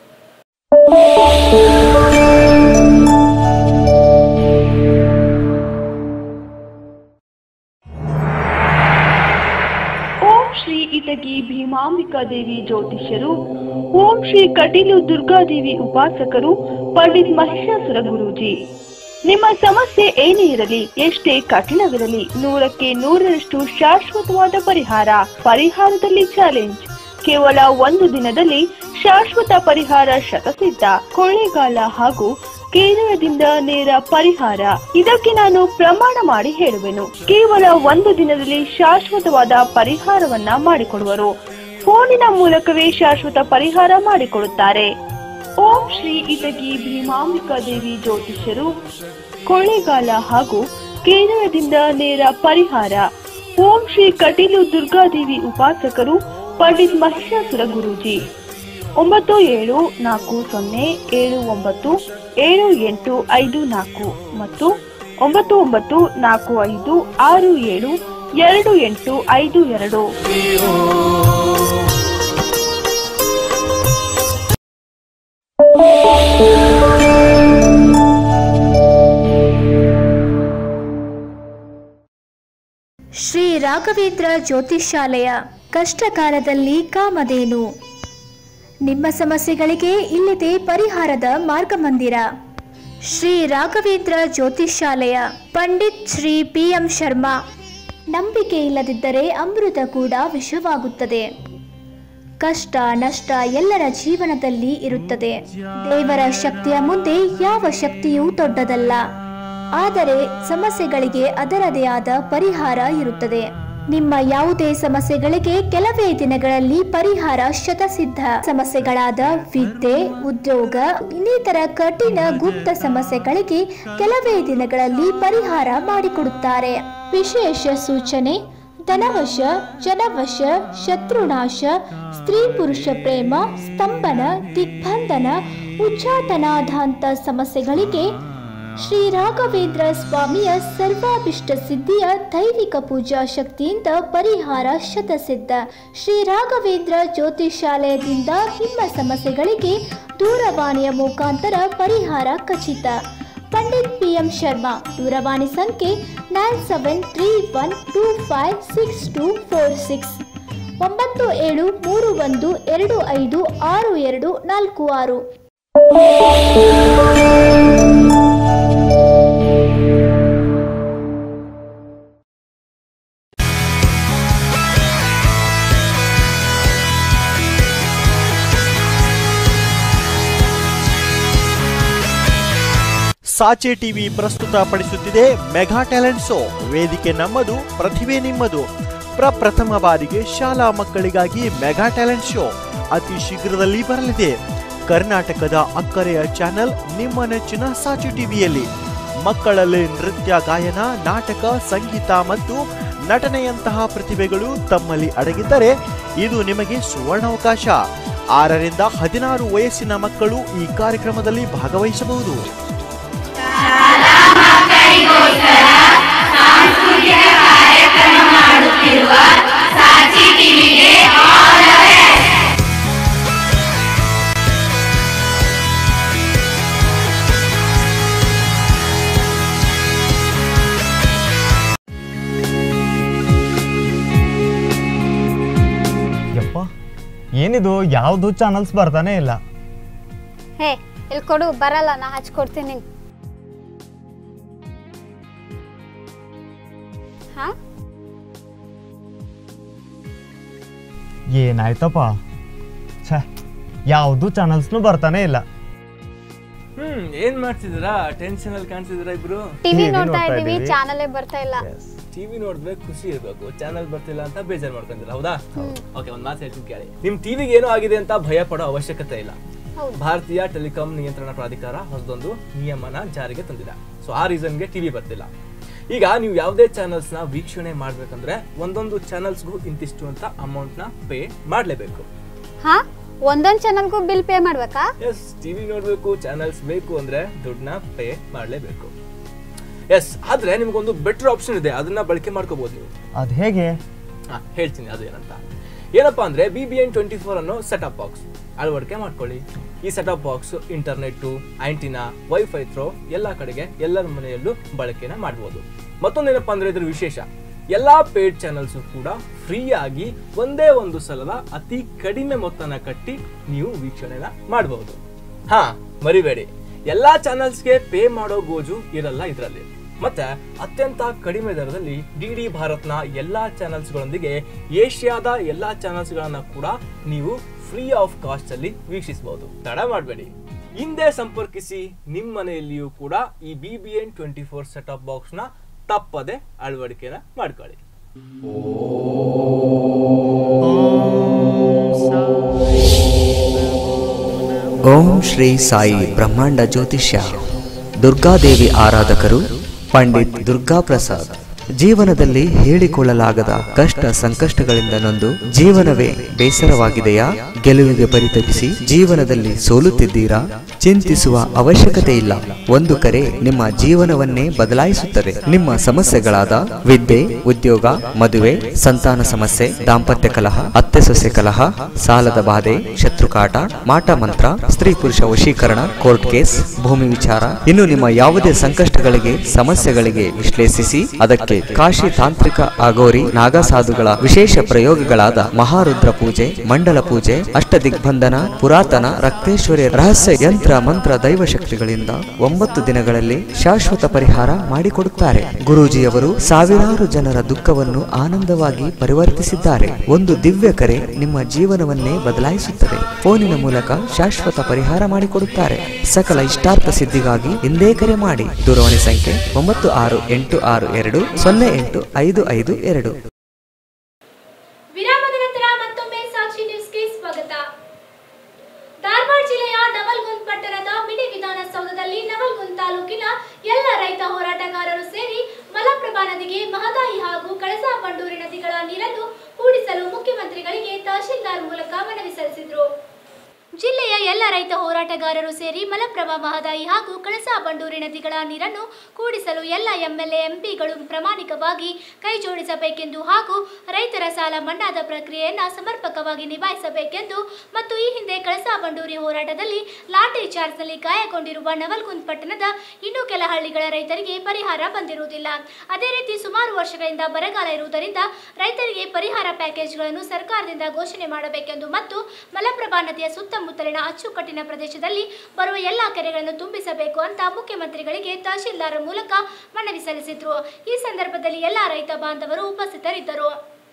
ಓಂ ಶ್ರೀ ಇಟಗಿ ಭೀಮಾಂಬಿಕಾ ದೇವಿ ಜ್ಯೋತಿಷ್ಯರು ಓಂ ಶ್ರೀ ಕಟೀಲು ದುರ್ಗಾದೇವಿ ಉಪಾಸಕರು ಪಂಡಿತ್ ಮಹಿಷಾಸುರ ಗುರೂಜಿ ನಿಮ್ಮ ಸಮಸ್ಯೆ ಏನೇ ಇರಲಿ ಎಷ್ಟೇ ಕಠಿಣವಿರಲಿ ನೂರಕ್ಕೆ ನೂರರಷ್ಟು ಶಾಶ್ವತವಾದ ಪರಿಹಾರ ಪರಿಹಾರದಲ್ಲಿ ಚಾಲೆಂಜ್ ಕೇವಲ ಒಂದು ದಿನದಲ್ಲಿ ಶಾಶ್ವತ ಪರಿಹಾರ ಶತಸಿದ್ಧ ಕೊಳ್ಳೇಗಾಲ ಹಾಗೂ ಕೇರಳದಿಂದ ನೇರ ಪರಿಹಾರ ಇದಕ್ಕೆ ನಾನು ಪ್ರಮಾಣ ಮಾಡಿ ಹೇಳುವೆನು ಕೇವಲ ಒಂದು ದಿನದಲ್ಲಿ ಶಾಶ್ವತವಾದ ಪರಿಹಾರವನ್ನ ಮಾಡಿಕೊಡುವರು ಫೋನಿನ ಮೂಲಕವೇ ಶಾಶ್ವತ ಪರಿಹಾರ ಮಾಡಿಕೊಡುತ್ತಾರೆ ಓಂ ಶ್ರೀ ಇಟಗಿ ಭೀಮಾಂಬಿಕಾ ದೇವಿ ಜ್ಯೋತಿಷ್ಯರು ಕೊಳ್ಳೇಗಾಲ ಹಾಗೂ ಕೇರಳದಿಂದ ನೇರ ಪರಿಹಾರ ಓಂ ಶ್ರೀ ಕಟೀಲು ದುರ್ಗಾದೇವಿ ಉಪಾಸಕರು ಪಂಡಿತ್ ಮಹಿಷಾಸುರ ಗುರೂಜಿ ಒಂಬತ್ತು ಏಳು ನಾಲ್ಕು ಸೊನ್ನೆ ಏಳು ಒಂಬತ್ತು ಏಳು ಎಂಟು ಐದು ನಾಲ್ಕು ಮತ್ತು ಒಂಬತ್ತು ಒಂಬತ್ತು ನಾಲ್ಕು ಐದು ಆರು ಏಳು ಎರಡು ಎಂಟು ಐದು ಎರಡು ಶ್ರೀ ರಾಘವೇಂದ್ರ ಜ್ಯೋತಿಷ್ಯಾಲಯ ಕಷ್ಟಕಾಲದಲ್ಲಿ ಕಾಮಧೇನು ನಿಮ್ಮ ಸಮಸ್ಯೆಗಳಿಗೆ ಇಲ್ಲಿದೆ ಪರಿಹಾರದ ಮಾರ್ಗಮಂದಿರ ಶ್ರೀ ರಾಘವೇಂದ್ರ ಜ್ಯೋತಿಷ್ಯಾಲಯ ಪಂಡಿತ್ ಶ್ರೀ ಪಿ ಎಂ ಶರ್ಮಾ ನಂಬಿಕೆ ಇಲ್ಲದಿದ್ದರೆ ಅಮೃತ ಕೂಡ ವಿಷವಾಗುತ್ತದೆ ಕಷ್ಟ ನಷ್ಟ ಎಲ್ಲರ ಜೀವನದಲ್ಲಿ ಇರುತ್ತದೆ ದೇವರ ಶಕ್ತಿಯ ಮುಂದೆ ಯಾವ ಶಕ್ತಿಯೂ ದೊಡ್ಡದಲ್ಲ ಆದರೆ ಸಮಸ್ಯೆಗಳಿಗೆ ಅದರದೇ ಆದ ಪರಿಹಾರ ಇರುತ್ತದೆ ನಿಮ್ಮ ಯಾವುದೇ ಸಮಸ್ಯೆಗಳಿಗೆ ಕೆಲವೇ ದಿನಗಳಲ್ಲಿ ಪರಿಹಾರ ಶತಸಿದ್ಧ ಸಮಸ್ಯೆಗಳಾದ ವಿದ್ಯೆ ಉದ್ಯೋಗ ಇನ್ನಿತರ ಕಠಿಣ ಗುಪ್ತ ಸಮಸ್ಯೆಗಳಿಗೆ ಕೆಲವೇ ದಿನಗಳಲ್ಲಿ ಪರಿಹಾರ ಮಾಡಿಕೊಡುತ್ತಾರೆ ವಿಶೇಷ ಸೂಚನೆ ಧನವಶ ಜನವಶ ಶತ್ರುನಾಶ ಸ್ತ್ರೀ ಪುರುಷ ಪ್ರೇಮ ಸ್ತಂಭನ ದಿಗ್ಬಂಧನ ಉಚ್ಚಾಟನಾಧಾಂತ ಸಮಸ್ಯೆಗಳಿಗೆ ಶ್ರೀ ರಾಘವೇಂದ್ರ ಸ್ವಾಮಿಯ ಸರ್ವಾಭಿಷ್ಟ ಸಿದ್ಧಿಯ ದೈವಿಕ ಪೂಜಾ ಶಕ್ತಿಯಿಂದ ಪರಿಹಾರ ಶತಸಿದ್ಧ ಶ್ರೀ ರಾಘವೇಂದ್ರ ಜ್ಯೋತಿಷಾಲಯದಿಂದ ನಿಮ್ಮ ಸಮಸ್ಯೆಗಳಿಗೆ ದೂರವಾಣಿಯ ಮುಖಾಂತರ ಪರಿಹಾರ ಖಚಿತ ಪಂಡಿತ್ ಪಿ ಎಂ ಶರ್ಮಾ ದೂರವಾಣಿ ಸಂಖ್ಯೆ nine seven three one two five six two four six ಒಂಬತ್ತು ಏಳು ಮೂರು ಒಂದು ಎರಡು ಐದು ಆರು ಎರಡು ನಾಲ್ಕು ಆರು ಸಾಚೆ ಟಿವಿ ಪ್ರಸ್ತುತಪಡಿಸುತ್ತಿದೆ ಮೆಗಾ ಟ್ಯಾಲೆಂಟ್ ಶೋ ವೇದಿಕೆ ನಮ್ಮದು ಪ್ರತಿಭೆ ನಿಮ್ಮದು ಪ್ರಪ್ರಥಮ ಬಾರಿಗೆ ಶಾಲಾ ಮಕ್ಕಳಿಗಾಗಿ ಮೆಗಾ ಟ್ಯಾಲೆಂಟ್ ಶೋ ಅತಿ ಶೀಘ್ರದಲ್ಲಿ ಬರಲಿದೆ ಕರ್ನಾಟಕದ ಅಕ್ಕರೆಯ ಚಾನೆಲ್ ನಿಮ್ಮ ನೆಚ್ಚಿನ ಸಾಚೆ ಟಿವಿಯಲ್ಲಿ ಮಕ್ಕಳಲ್ಲಿ ನೃತ್ಯ ಗಾಯನ ನಾಟಕ ಸಂಗೀತ ಮತ್ತು ನಟನೆಯಂತಹ ಪ್ರತಿಭೆಗಳು ತಮ್ಮಲ್ಲಿ ಅಡಗಿದ್ದರೆ ಇದು ನಿಮಗೆ ಸುವರ್ಣಾವಕಾಶ ಆರರಿಂದ ಹದಿನಾರು ವಯಸ್ಸಿನ ಮಕ್ಕಳು ಈ ಕಾರ್ಯಕ್ರಮದಲ್ಲಿ ಭಾಗವಹಿಸಬಹುದು ಯಪ್ಪ ಏನಿದು ಯಾವುದು ಚಾನಲ್ಸ್ ಬರ್ತಾನೆ ಇಲ್ಲ ಹೇ ಇಲ್ಲಿ ಕೊಡು ಬರಲ್ಲ ನಾ ಹಚ್ಕೊಡ್ತೀನಿ ಹಾ ಏನಾಯ್ತಪ್ಪ ಛೇ ಯಾವುದು ಚಾನಲ್ಸ್ನು ಬರ್ತಾನೆ ಇಲ್ಲ ಹ್ಮ್ ಏನ್ ಮಾಡ್ತಿದ್ದೀರಾ ಟೆನ್ಷನ್ ಅಲ್ಲಿ ಕಾಣ್ತಿದ್ದೀರಾ ಇಬ್ರು ಟಿವಿ TV ನೋಡ್ತಾ ನೋಡ್ತಾ ಇದೀವಿ ಇದೀವಿ. ಚಾನಲೇ ಬರ್ತಾ ಇಲ್ಲ ಟಿವಿ ನೋಡಿದ್ರೆ ಖುಷಿ ಇರ್ಬೇಕು ಚಾನಲ್ ಬರ್ತಿಲ್ಲ ಅಂತ ಬೇಜಾರ್ ಮಾಡ್ಕೊಂತೀರ ಹೌದಾ ಓಕೆ ಒಂದ್ ಮಾತು ಹೇಳ್ತೀನಿ ಕೇಳಿ ನಿಮ್ ಟಿವಿಗೆ ಏನೋ ಆಗಿದೆ ಅಂತ ಭಯ ಪಡೋ ಅವಶ್ಯಕತೆ ಇಲ್ಲ ಹೌದು. ಭಾರತೀಯ ಟೆಲಿಕಾಂ ನಿಯಂತ್ರಣ ಪ್ರಾಧಿಕಾರ ಹೊಸದೊಂದು ನಿಯಮನ ಜಾರಿಗೆ ತಂದಿದೆ ಸೊ ಆ ರೀಸನ್ಗೆ ಟಿವಿ ಬರ್ತಿಲ್ಲ ಈಗ ನೀವು ಯಾವುದೇ ಚಾನಲ್ಸ್ ನ ವೀಕ್ಷಣೆ ಮಾಡ್ಬೇಕಂದ್ರೆ ಒಂದೊಂದು ಚಾನಲ್ಸ್ಗೂ ಇಂತಿಷ್ಟು ಅಂತ ಅಮೌಂಟ್ ನ ಪೇ ಮಾಡ್ಲೇಬೇಕು ಹಾ ಒಂದೊಂದ್ ಚಾನಲ್ಗೂ ಬಿಲ್ ಪೇ ಮಾಡ್ಬೇಕಾ ಎಸ್ ಟಿವಿ ನೋಡ್ಬೇಕು ಚಾನಲ್ಸ್ ಬೇಕು ಅಂದ್ರೆ ದುಡ್ಡನ್ನ ಪೇ ಮಾಡ್ಲೇಬೇಕು ಎಸ್ ಆದ್ರೆ ನಿಮ್ಗೊಂದು ಬೆಟರ್ ಆಪ್ಷನ್ ಇದೆ ಅದನ್ನ ಬಳಕೆ ಮಾಡ್ಕೋಬಹುದು ನೀವು ಅದು ಹೇಗೆ ಹಾ ಹೇಳ್ತೀನಿ ಅದು ಏನಂತ ಏನಪ್ಪಾ ಅಂದ್ರೆ B B N twenty four ಅನ್ನೋ ಸೆಟಪ್ ಬಾಕ್ಸ್ ಅಳವಡಿಕೆ ಮಾಡ್ಕೊಳ್ಳಿ ಈ set top box internet antenna wifi through ಎಲ್ಲ ಕಡೆಗೆ ಎಲ್ಲರ ಮನೆಯಲ್ಲೂ ಬಳಕೆನ ಮಾಡ್ಬೋದು ಮತ್ತೊಂದೇನಪ್ಪಾ ಅಂದ್ರೆ ಇದ್ರ ವಿಶೇಷ ಎಲ್ಲಾ ಪೇಡ್ ಚಾನಲ್ಸ್ ಕೂಡ ಫ್ರೀ ಆಗಿ ಒಂದೇ ಒಂದು ಸಲದ ಅತಿ ಕಡಿಮೆ ಮೊತ್ತನ ಕಟ್ಟಿ ನೀವು ವೀಕ್ಷಣೆನ ಮಾಡಬಹುದು ಹಾ ಮರಿಬೇಡಿ ಎಲ್ಲಾ ಚಾನಲ್ಸ್ಗೆ ಪೇ ಮಾಡೋ ಗೋಜು ಇರಲ್ಲ ಇದರಲ್ಲಿ ಮತ್ತೆ ಅತ್ಯಂತ ಕಡಿಮೆ ದರದಲ್ಲಿ ಡಿ ಡಿ ಭಾರತ್ನ ಎಲ್ಲಾ ಚಾನಲ್ಸ್ಗಳೊಂದಿಗೆ ಏಷ್ಯಾದ ಎಲ್ಲಾ ಚಾನಲ್ಸ್ಗಳನ್ನ ಕೂಡ ನೀವು ಫ್ರೀ ಆಫ್ ಕಾಸ್ಟ್ ಅಲ್ಲಿ ವೀಕ್ಷಿಸಬಹುದು ತಡ ಮಾಡಬೇಡಿ ಹಿಂದೆ ಸಂಪರ್ಕಿಸಿ ನಿಮ್ಮ ಮನೆಯಲ್ಲಿಯೂ ಕೂಡ ಈ B B N twenty four set top box ನ ತಪ್ಪದೆ ಅಳವಡಿಕೆನ ಮಾಡ್ಕೊಳ್ಳಿ ಓಂ ಶ್ರೀ ಸಾಯಿ ಬ್ರಹ್ಮಾಂಡ ಜ್ಯೋತಿಷ್ಯ ದುರ್ಗಾದೇವಿ ಆರಾಧಕರು ಪಂಡಿತ್ ದುರ್ಗಾ ಪ್ರಸಾದ್ ಜೀವನದಲ್ಲಿ ಹೇಳಿಕೊಳ್ಳಲಾಗದ ಕಷ್ಟ ಸಂಕಷ್ಟಗಳಿಂದ ನೊಂದು ಜೀವನವೇ ಬೇಸರವಾಗಿದೆಯಾ ಗೆಲುವಿಗೆ ಪರಿತಪಿಸಿ ಜೀವನದಲ್ಲಿ ಸೋಲುತ್ತಿದ್ದೀರಾ ಚಿಂತಿಸುವ ಅವಶ್ಯಕತೆ ಇಲ್ಲ ಒಂದು ಕರೆ ನಿಮ್ಮ ಜೀವನವನ್ನೇ ಬದಲಾಯಿಸುತ್ತದೆ ನಿಮ್ಮ ಸಮಸ್ಯೆಗಳಾದ ವಿದ್ಯೆ ಉದ್ಯೋಗ ಮದುವೆ ಸಂತಾನ ಸಮಸ್ಯೆ ದಾಂಪತ್ಯ ಕಲಹ ಅತ್ತೆ ಸೊಸೆ ಕಲಹ ಸಾಲದ ಬಾಧೆ ಶತ್ರುಕಾಟ ಮಾಟ ಮಂತ್ರ ಸ್ತ್ರೀ ಪುರುಷ ವಶೀಕರಣ ಕೋರ್ಟ್ ಕೇಸ್ ಭೂಮಿ ವಿಚಾರ ಇನ್ನು ನಿಮ್ಮ ಯಾವುದೇ ಸಂಕಷ್ಟಗಳಿಗೆ ಸಮಸ್ಯೆಗಳಿಗೆ ವಿಶ್ಲೇಷಿಸಿ ಅದಕ್ಕೆ ಕಾಶಿ ತಾಂತ್ರಿಕ ಅಗೋರಿ ನಾಗಸಾಧುಗಳ ವಿಶೇಷ ಪ್ರಯೋಗಗಳಾದ ಮಹಾರುದ್ರ ಪೂಜೆ ಮಂಡಲ ಪೂಜೆ ಅಷ್ಟದಿಗ್ಬಂಧನ ಪುರಾತನ ರಕ್ತೇಶ್ವರಿ ರಹಸ್ಯ ಯಂತ್ರ ಮಂತ್ರ ದೈವಶಕ್ತಿಗಳಿಂದ ಒಂಬತ್ತು ದಿನಗಳಲ್ಲಿ ಶಾಶ್ವತ ಪರಿಹಾರ ಮಾಡಿಕೊಡುತ್ತಾರೆ ಗುರೂಜಿಯವರು ಸಾವಿರಾರು ಜನರ ದುಃಖವನ್ನು ಆನಂದವಾಗಿ ಪರಿವರ್ತಿಸಿದ್ದಾರೆ ಒಂದು ದಿವ್ಯ ಕರೆ ನಿಮ್ಮ ಜೀವನವನ್ನೇ ಬದಲಾಯಿಸುತ್ತದೆ ಫೋನಿನ ಮೂಲಕ ಶಾಶ್ವತ ಪರಿಹಾರ ಮಾಡಿಕೊಡುತ್ತಾರೆ ಸಕಲ ಇಷ್ಟಾರ್ಥ ಸಿದ್ಧಿಗಾಗಿ ಹಿಂದೆ ಕರೆ ಮಾಡಿ ದೂರವಾಣಿ ಸಂಖ್ಯೆ ಒಂಬತ್ತು ಆರು ಎಂಟು ಆರು ಎರಡು ಸೊನ್ನೆ ಎಂಟು ಐದು ಐದು ಎರಡು ವಿರಾಮದ ನಂತರ ಮತ್ತೊಮ್ಮೆ ಸಾಕ್ಷಿ ನ್ಯೂಸ್ಗೆ ಸ್ವಾಗತ ಧಾರವಾಡ ಜಿಲ್ಲೆಯ ನವಲ್ಗುಂದ್ ಪಟ್ಟಣದ ಮಿನಿ ವಿಧಾನಸೌಧದಲ್ಲಿ ನವಲ್ಗುಂದ್ ತಾಲೂಕಿನ ಎಲ್ಲ ರೈತ ಹೋರಾಟಗಾರರು ಸೇರಿ ಮಲಪ್ರಭಾ ನದಿಗೆ ಮಹದಾಯಿ ಹಾಗೂ ಕಳಸಾ ಬಂಡೂರಿ ನದಿಗಳ ನೀರನ್ನು ಕೂಡಿಸಲು ಮುಖ್ಯಮಂತ್ರಿಗಳಿಗೆ ತಹಶೀಲ್ದಾರ್ ಮೂಲಕ ಮನವಿ ಸಲ್ಲಿಸಿದರು ಜಿಲ್ಲೆಯ ಎಲ್ಲ ರೈತ ಹೋರಾಟಗಾರರು ಸೇರಿ ಮಲಪ್ರಭಾ ಮಹದಾಯಿ ಹಾಗೂ ಕಳಸಾ ಬಂಡೂರಿ ನದಿಗಳ ನೀರನ್ನು ಕೂಡಿಸಲು ಎಲ್ಲ ಎಂಎಲ್ಎ ಎಂಪಿಗಳು ಪ್ರಾಮಾಣಿಕವಾಗಿ ಕೈ ಜೋಡಿಸಬೇಕೆಂದು ಹಾಗೂ ರೈತರ ಸಾಲ ಮನ್ನಾದ ಪ್ರಕ್ರಿಯೆಯನ್ನು ಸಮರ್ಪಕವಾಗಿ ನಿಭಾಯಿಸಬೇಕೆಂದು ಮತ್ತು ಈ ಹಿಂದೆ ಕಳಸಾ ಬಂಡೂರಿ ಹೋರಾಟದಲ್ಲಿ ಲಾಠಿ ಚಾರ್ಜ್ನಲ್ಲಿ ಗಾಯಗೊಂಡಿರುವ ನವಲ್ಗುಂದ್ ಪಟ್ಟಣದ ಇನ್ನೂ ಕೆಲ ಹಳ್ಳಿಗಳ ರೈತರಿಗೆ ಪರಿಹಾರ ಬಂದಿರುವುದಿಲ್ಲ ಅದೇ ರೀತಿ ಸುಮಾರು ವರ್ಷಗಳಿಂದ ಬರಗಾಲ ಇರುವುದರಿಂದ ರೈತರಿಗೆ ಪರಿಹಾರ ಪ್ಯಾಕೇಜ್ಗಳನ್ನು ಸರ್ಕಾರದಿಂದ ಘೋಷಣೆ ಮಾಡಬೇಕೆಂದು ಮತ್ತು ಮಲಪ್ರಭಾ ನದಿಯ ಸುತ್ತಮುತ್ತಲಿನ ಅಚ್ಚುಕಟ್ಟಿನ ಪ್ರದೇಶದಲ್ಲಿ ಬರುವ ಎಲ್ಲಾ ಕೆರೆಗಳನ್ನು ತುಂಬಿಸಬೇಕು ಅಂತ ಮುಖ್ಯಮಂತ್ರಿಗಳಿಗೆ ತಹಶೀಲ್ದಾರ್ ಮೂಲಕ ಮನವಿ ಸಲ್ಲಿಸಿದ್ರು ಈ ಸಂದರ್ಭದಲ್ಲಿ ಎಲ್ಲಾ ರೈತ ಬಾಂಧವರು ಉಪಸ್ಥಿತರಿದ್ದರು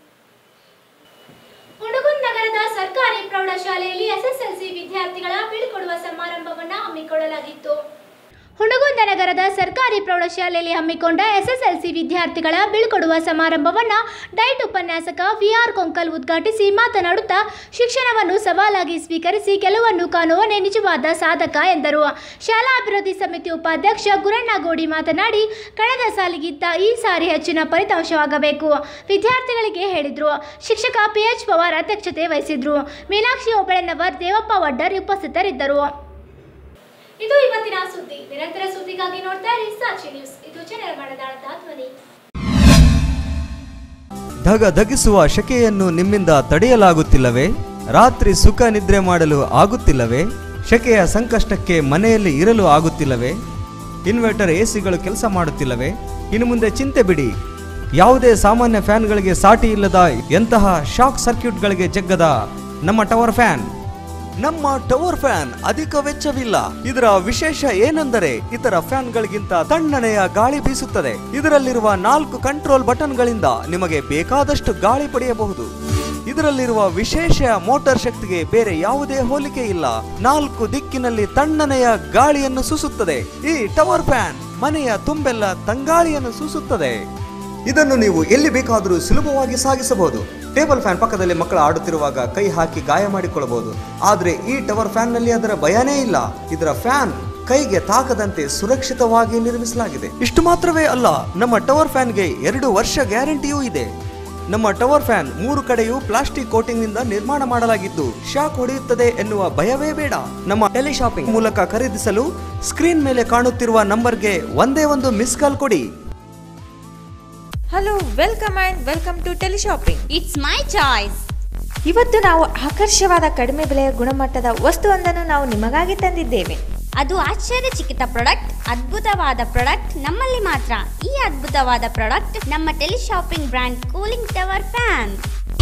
ಹುಣಗುಂದ್ ನಗರದ ಸರ್ಕಾರಿ ಪ್ರೌಢಶಾಲೆಯಲ್ಲಿ ಎಸ್ಎಸ್ಎಲ್ಸಿ ವಿದ್ಯಾರ್ಥಿಗಳ ಬೀಳ್ಕೊಡುವ ಸಮಾರಂಭವನ್ನು ಹಮ್ಮಿಕೊಳ್ಳಲಾಗಿತ್ತು ಹುಣಗುಂದ ನಗರದ ಸರ್ಕಾರಿ ಪ್ರೌಢಶಾಲೆಯಲ್ಲಿ ಹಮ್ಮಿಕೊಂಡ ಎಸ್ಎಸ್ಎಲ್ಸಿ ವಿದ್ಯಾರ್ಥಿಗಳ ಬೀಳ್ಕೊಡುವ ಸಮಾರಂಭವನ್ನು ಡೈಟ್ ಉಪನ್ಯಾಸಕ ವಿಆರ್ ಕೊಂಕಲ್ ಉದ್ಘಾಟಿಸಿ ಮಾತನಾಡುತ್ತಾ ಶಿಕ್ಷಣವನ್ನು ಸವಾಲಾಗಿ ಸ್ವೀಕರಿಸಿ ಗೆಲುವನ್ನು ಕಾಣುವನೇ ನಿಜವಾದ ಸಾಧಕ ಎಂದರು ಶಾಲಾ ಅಭಿವೃದ್ಧಿ ಸಮಿತಿ ಉಪಾಧ್ಯಕ್ಷ ಗುರಣ್ಣಗೋಡಿ ಮಾತನಾಡಿ ಕಳೆದ ಸಾಲಿಗಿಂತ ಈ ಸಾರಿ ಹೆಚ್ಚಿನ ಫಲಿತಾಂಶವಾಗಬೇಕು ವಿದ್ಯಾರ್ಥಿಗಳಿಗೆ ಹೇಳಿದರು ಶಿಕ್ಷಕ ಪಿಎಚ್ ಪವಾರ್ ಅಧ್ಯಕ್ಷತೆ ವಹಿಸಿದ್ರು ಮೀನಾಕ್ಷಿ ಒಬಳೆನವರ್ ದೇವಪ್ಪ ವಡ್ಡರ್ ಉಪಸ್ಥಿತರಿದ್ದರು ಇದು ಇವತ್ತಿನ ಸುದ್ದಿ ನಿರಂತರ ಸುದ್ದಿಗಾಗಿ ನೋಡ್ತಾ ಇರಿ ಸಾಕ್ಷಿ ನ್ಯೂಸ್ ಇದು ಜನರ ಮನದಾಳದ ಧ್ವನಿ ಧಗ ಧಗಿಸುವ ಶಕೆಯನ್ನು ನಿಮ್ಮಿಂದ ತಡೆಯಲಾಗುತ್ತಿಲ್ಲವೇ ರಾತ್ರಿ ಸುಖ ನಿದ್ರೆ ಮಾಡಲು ಆಗುತ್ತಿಲ್ಲವೇ ಶಕೆಯ ಸಂಕಷ್ಟಕ್ಕೆ ಮನೆಯಲ್ಲಿ ಇರಲು ಆಗುತ್ತಿಲ್ಲವೇ ಇನ್ವರ್ಟರ್ ಎಸಿಗಳು ಕೆಲಸ ಮಾಡುತ್ತಿಲ್ಲವೇ ಇನ್ನು ಮುಂದೆ ಚಿಂತೆ ಬಿಡಿ ಯಾವುದೇ ಸಾಮಾನ್ಯ ಫ್ಯಾನ್ಗಳಿಗೆ ಸಾಟಿ ಇಲ್ಲದ ಎಂತಹ ಶಾಕ್ ಸರ್ಕ್ಯೂಟ್ಗಳಿಗೆ ಜಗ್ಗದ ನಮ್ಮ ಟವರ್ ಫ್ಯಾನ್ ನಮ್ಮ ಟವರ್ ಫ್ಯಾನ್ ಅಧಿಕ ವೆಚ್ಚವಿಲ್ಲ ಇದರ ವಿಶೇಷ ಏನೆಂದರೆ ಇತರ ಫ್ಯಾನ್ಗಳಿಗಿಂತ ತಣ್ಣನೆಯ ಗಾಳಿ ಬೀಸುತ್ತದೆ ಇದರಲ್ಲಿರುವ ನಾಲ್ಕು ಕಂಟ್ರೋಲ್ ಬಟನ್ಗಳಿಂದ ನಿಮಗೆ ಬೇಕಾದಷ್ಟು ಗಾಳಿ ಪಡೆಯಬಹುದು ಇದರಲ್ಲಿರುವ ವಿಶೇಷ ಮೋಟಾರ್ ಶಕ್ತಿಗೆ ಬೇರೆ ಯಾವುದೇ ಹೋಲಿಕೆ ಇಲ್ಲ ನಾಲ್ಕು ದಿಕ್ಕಿನಲ್ಲಿ ತಣ್ಣನೆಯ ಗಾಳಿಯನ್ನು ಸೂಸುತ್ತದೆ ಈ ಟವರ್ ಫ್ಯಾನ್ ಮನೆಯ ತುಂಬೆಲ್ಲ ತಂಗಾಳಿಯನ್ನು ಸೂಸುತ್ತದೆ ಇದನ್ನು ನೀವು ಎಲ್ಲಿ ಬೇಕಾದರೂ ಸುಲಭವಾಗಿ ಸಾಗಿಸಬಹುದು ಟೇಬಲ್ ಫ್ಯಾನ್ ಪಕ್ಕದಲ್ಲಿ ಮಕ್ಕಳು ಆಡುತ್ತಿರುವಾಗ ಕೈ ಹಾಕಿ ಗಾಯ ಮಾಡಿಕೊಳ್ಳಬಹುದು ಆದರೆ ಈ ಟವರ್ ಫ್ಯಾನ್ನಲ್ಲಿ ಅದರ ಭಯನೇ ಇಲ್ಲ ಇದರ ಫ್ಯಾನ್ ಕೈಗೆ ತಾಕದಂತೆ ಸುರಕ್ಷಿತವಾಗಿ ನಿರ್ಮಿಸಲಾಗಿದೆ ಇಷ್ಟು ಮಾತ್ರವೇ ಅಲ್ಲ ನಮ್ಮ ಟವರ್ ಫ್ಯಾನ್ಗೆ ಎರಡು ವರ್ಷ ಗ್ಯಾರಂಟಿಯೂ ಇದೆ ನಮ್ಮ ಟವರ್ ಫ್ಯಾನ್ ಮೂರು ಕಡೆಯೂ ಪ್ಲಾಸ್ಟಿಕ್ ಕೋಟಿಂಗ್ ನಿಂದ ನಿರ್ಮಾಣ ಮಾಡಲಾಗಿದ್ದು ಶಾಕ್ ಹೊಡೆಯುತ್ತದೆ ಎನ್ನುವ ಭಯವೇ ಬೇಡ ನಮ್ಮ ಟೆಲಿಶಾಪಿಂಗ್ ಮೂಲಕ ಖರೀದಿಸಲು ಸ್ಕ್ರೀನ್ ಮೇಲೆ ಕಾಣುತ್ತಿರುವ ನಂಬರ್ಗೆ ಒಂದೇ ಒಂದು ಮಿಸ್ ಕಾಲ್ ಕೊಡಿ hello welcome and welcome to teleshopping it's my choice ಇವತ್ತು ನಾವು ಆಕರ್ಷವಾದ ಕಡಿಮೆ ಬೆಲೆಯ ಗುಣಮಟ್ಟದ ವಸ್ತುವೊಂದನ್ನು ನಾವು ನಿಮಗಾಗಿ ತಂದಿದ್ದೇವೆ ಅದು ಆಶ್ಚರ್ಯಚಕಿತ ಪ್ರಾಡಕ್ಟ್ ಅದ್ಭುತವಾದ ಪ್ರಾಡಕ್ಟ್ ನಮ್ಮಲ್ಲಿ ಮಾತ್ರ ಈ ಅದ್ಭುತವಾದ ಪ್ರಾಡಕ್ಟ್ ನಮ್ಮ teleshopping brand cooling tower fan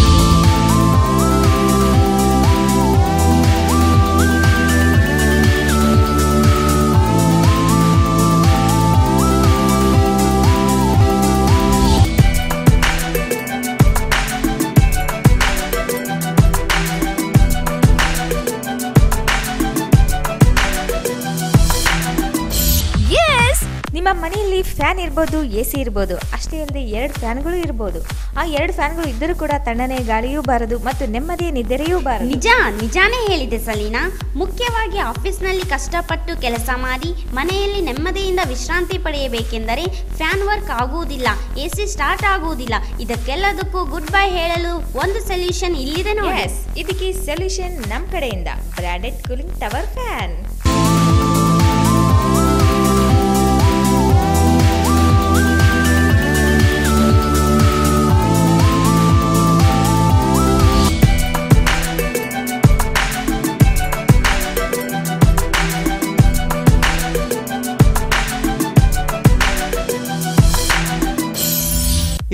ಎಸ್ ನಿಮ್ಮ ಮನೆಯಲ್ಲಿ ಫ್ಯಾನ್ ಇರ್ಬೋದು ಎ ಸಿ ಇರ್ಬೋದು ಅಷ್ಟೇ ಅಲ್ಲದೆ ಎರಡು ಫ್ಯಾನ್ಗಳು ಇರ್ಬೋದು ಆ ಎರಡು ಫ್ಯಾನ್ಗಳು ಇದ್ದರೂ ಕೂಡ ತಣ್ಣನೆ ಗಾಳಿಯೂ ಬಾರದು ಮತ್ತು ನೆಮ್ಮದಿಯ ನಿದ್ರೆಯೂ ಬಾರದು ನಿಜ ನಿಜಾನೇ ಹೇಳಿದೆ ಸಲೀನಾ ಮುಖ್ಯವಾಗಿ ಆಫೀಸ್ನಲ್ಲಿ ಕಷ್ಟಪಟ್ಟು ಕೆಲಸ ಮಾಡಿ ಮನೆಯಲ್ಲಿ ನೆಮ್ಮದಿಯಿಂದ ವಿಶ್ರಾಂತಿ ಪಡೆಯಬೇಕೆಂದರೆ ಫ್ಯಾನ್ ವರ್ಕ್ ಆಗುವುದಿಲ್ಲ ಎ ಸಿ ಸ್ಟಾರ್ಟ್ ಆಗುವುದಿಲ್ಲ ಇದಕ್ಕೆಲ್ಲದಕ್ಕೂ ಗುಡ್ ಬೈ ಹೇಳಲು ಒಂದು ಸೊಲ್ಯೂಷನ್ ಇಲ್ಲಿದೆ ನೋಡಿ ಎಸ್ ಇದಕ್ಕೆ ಸೊಲ್ಯೂಷನ್ ನಮ್ಮ ಕಡೆಯಿಂದ ಬ್ರಾಂಡೆಡ್ ಕೂಲಿಂಗ್ ಟವರ್ ಫ್ಯಾನ್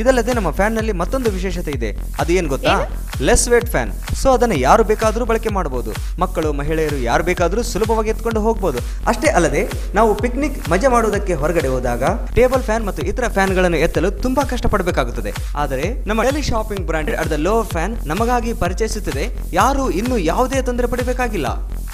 ಇದಲ್ಲದೆ ನಮ್ಮ ಫ್ಯಾನ್ ನಲ್ಲಿ ಮತ್ತೊಂದು ವಿಶೇಷತೆ ಇದೆ ಅದು ಏನ್ ಗೊತ್ತಾ ಲೆಸ್ ವೇಟ್ ಫ್ಯಾನ್ ಸೊ ಅದನ್ನು ಯಾರು ಬೇಕಾದರೂ ಬಳಕೆ ಮಾಡಬಹುದು ಮಕ್ಕಳು ಮಹಿಳೆಯರು ಯಾರು ಬೇಕಾದರೂ ಸುಲಭವಾಗಿ ಎತ್ಕೊಂಡು ಹೋಗಬಹುದು ಅಷ್ಟೇ ಅಲ್ಲದೆ ನಾವು ಪಿಕ್ನಿಕ್ ಮಜಾ ಮಾಡುವುದಕ್ಕೆ ಹೊರಗಡೆ ಹೋದಾಗ ಟೇಬಲ್ ಫ್ಯಾನ್ ಮತ್ತು ಇತರ ಫ್ಯಾನ್ಗಳನ್ನು ಎತ್ತಲು ತುಂಬಾ ಕಷ್ಟಪಡಬೇಕಾಗುತ್ತದೆ ಆದರೆ ನಮ್ಮ teleshopping brand at the low fan ನಮಗಾಗಿ ಪರಿಚಯಿಸುತ್ತದೆ ಯಾರು ಇನ್ನು ಯಾವುದೇ ತೊಂದರೆ ಪಡಬೇಕಾಗಿಲ್ಲ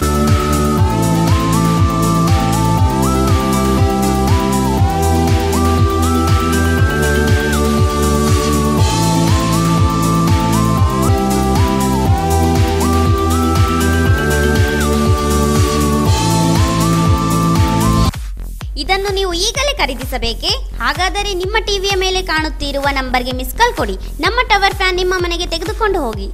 ಇದನ್ನು ನೀವು ಈಗಲೇ ಖರೀದಿಸಬೇಕೇ ಹಾಗಾದರೆ ನಿಮ್ಮ ಟಿವಿಯ ಮೇಲೆ ಕಾಣುತ್ತಿರುವ ನಂಬರ್ಗೆ ಮಿಸ್ ಕಾಲ್ ಕೊಡಿ ನಮ್ಮ ಟವರ್ ಫ್ಯಾನ್ ನಿಮ್ಮ ಮನೆಗೆ ತೆಗೆದುಕೊಂಡು ಹೋಗಿ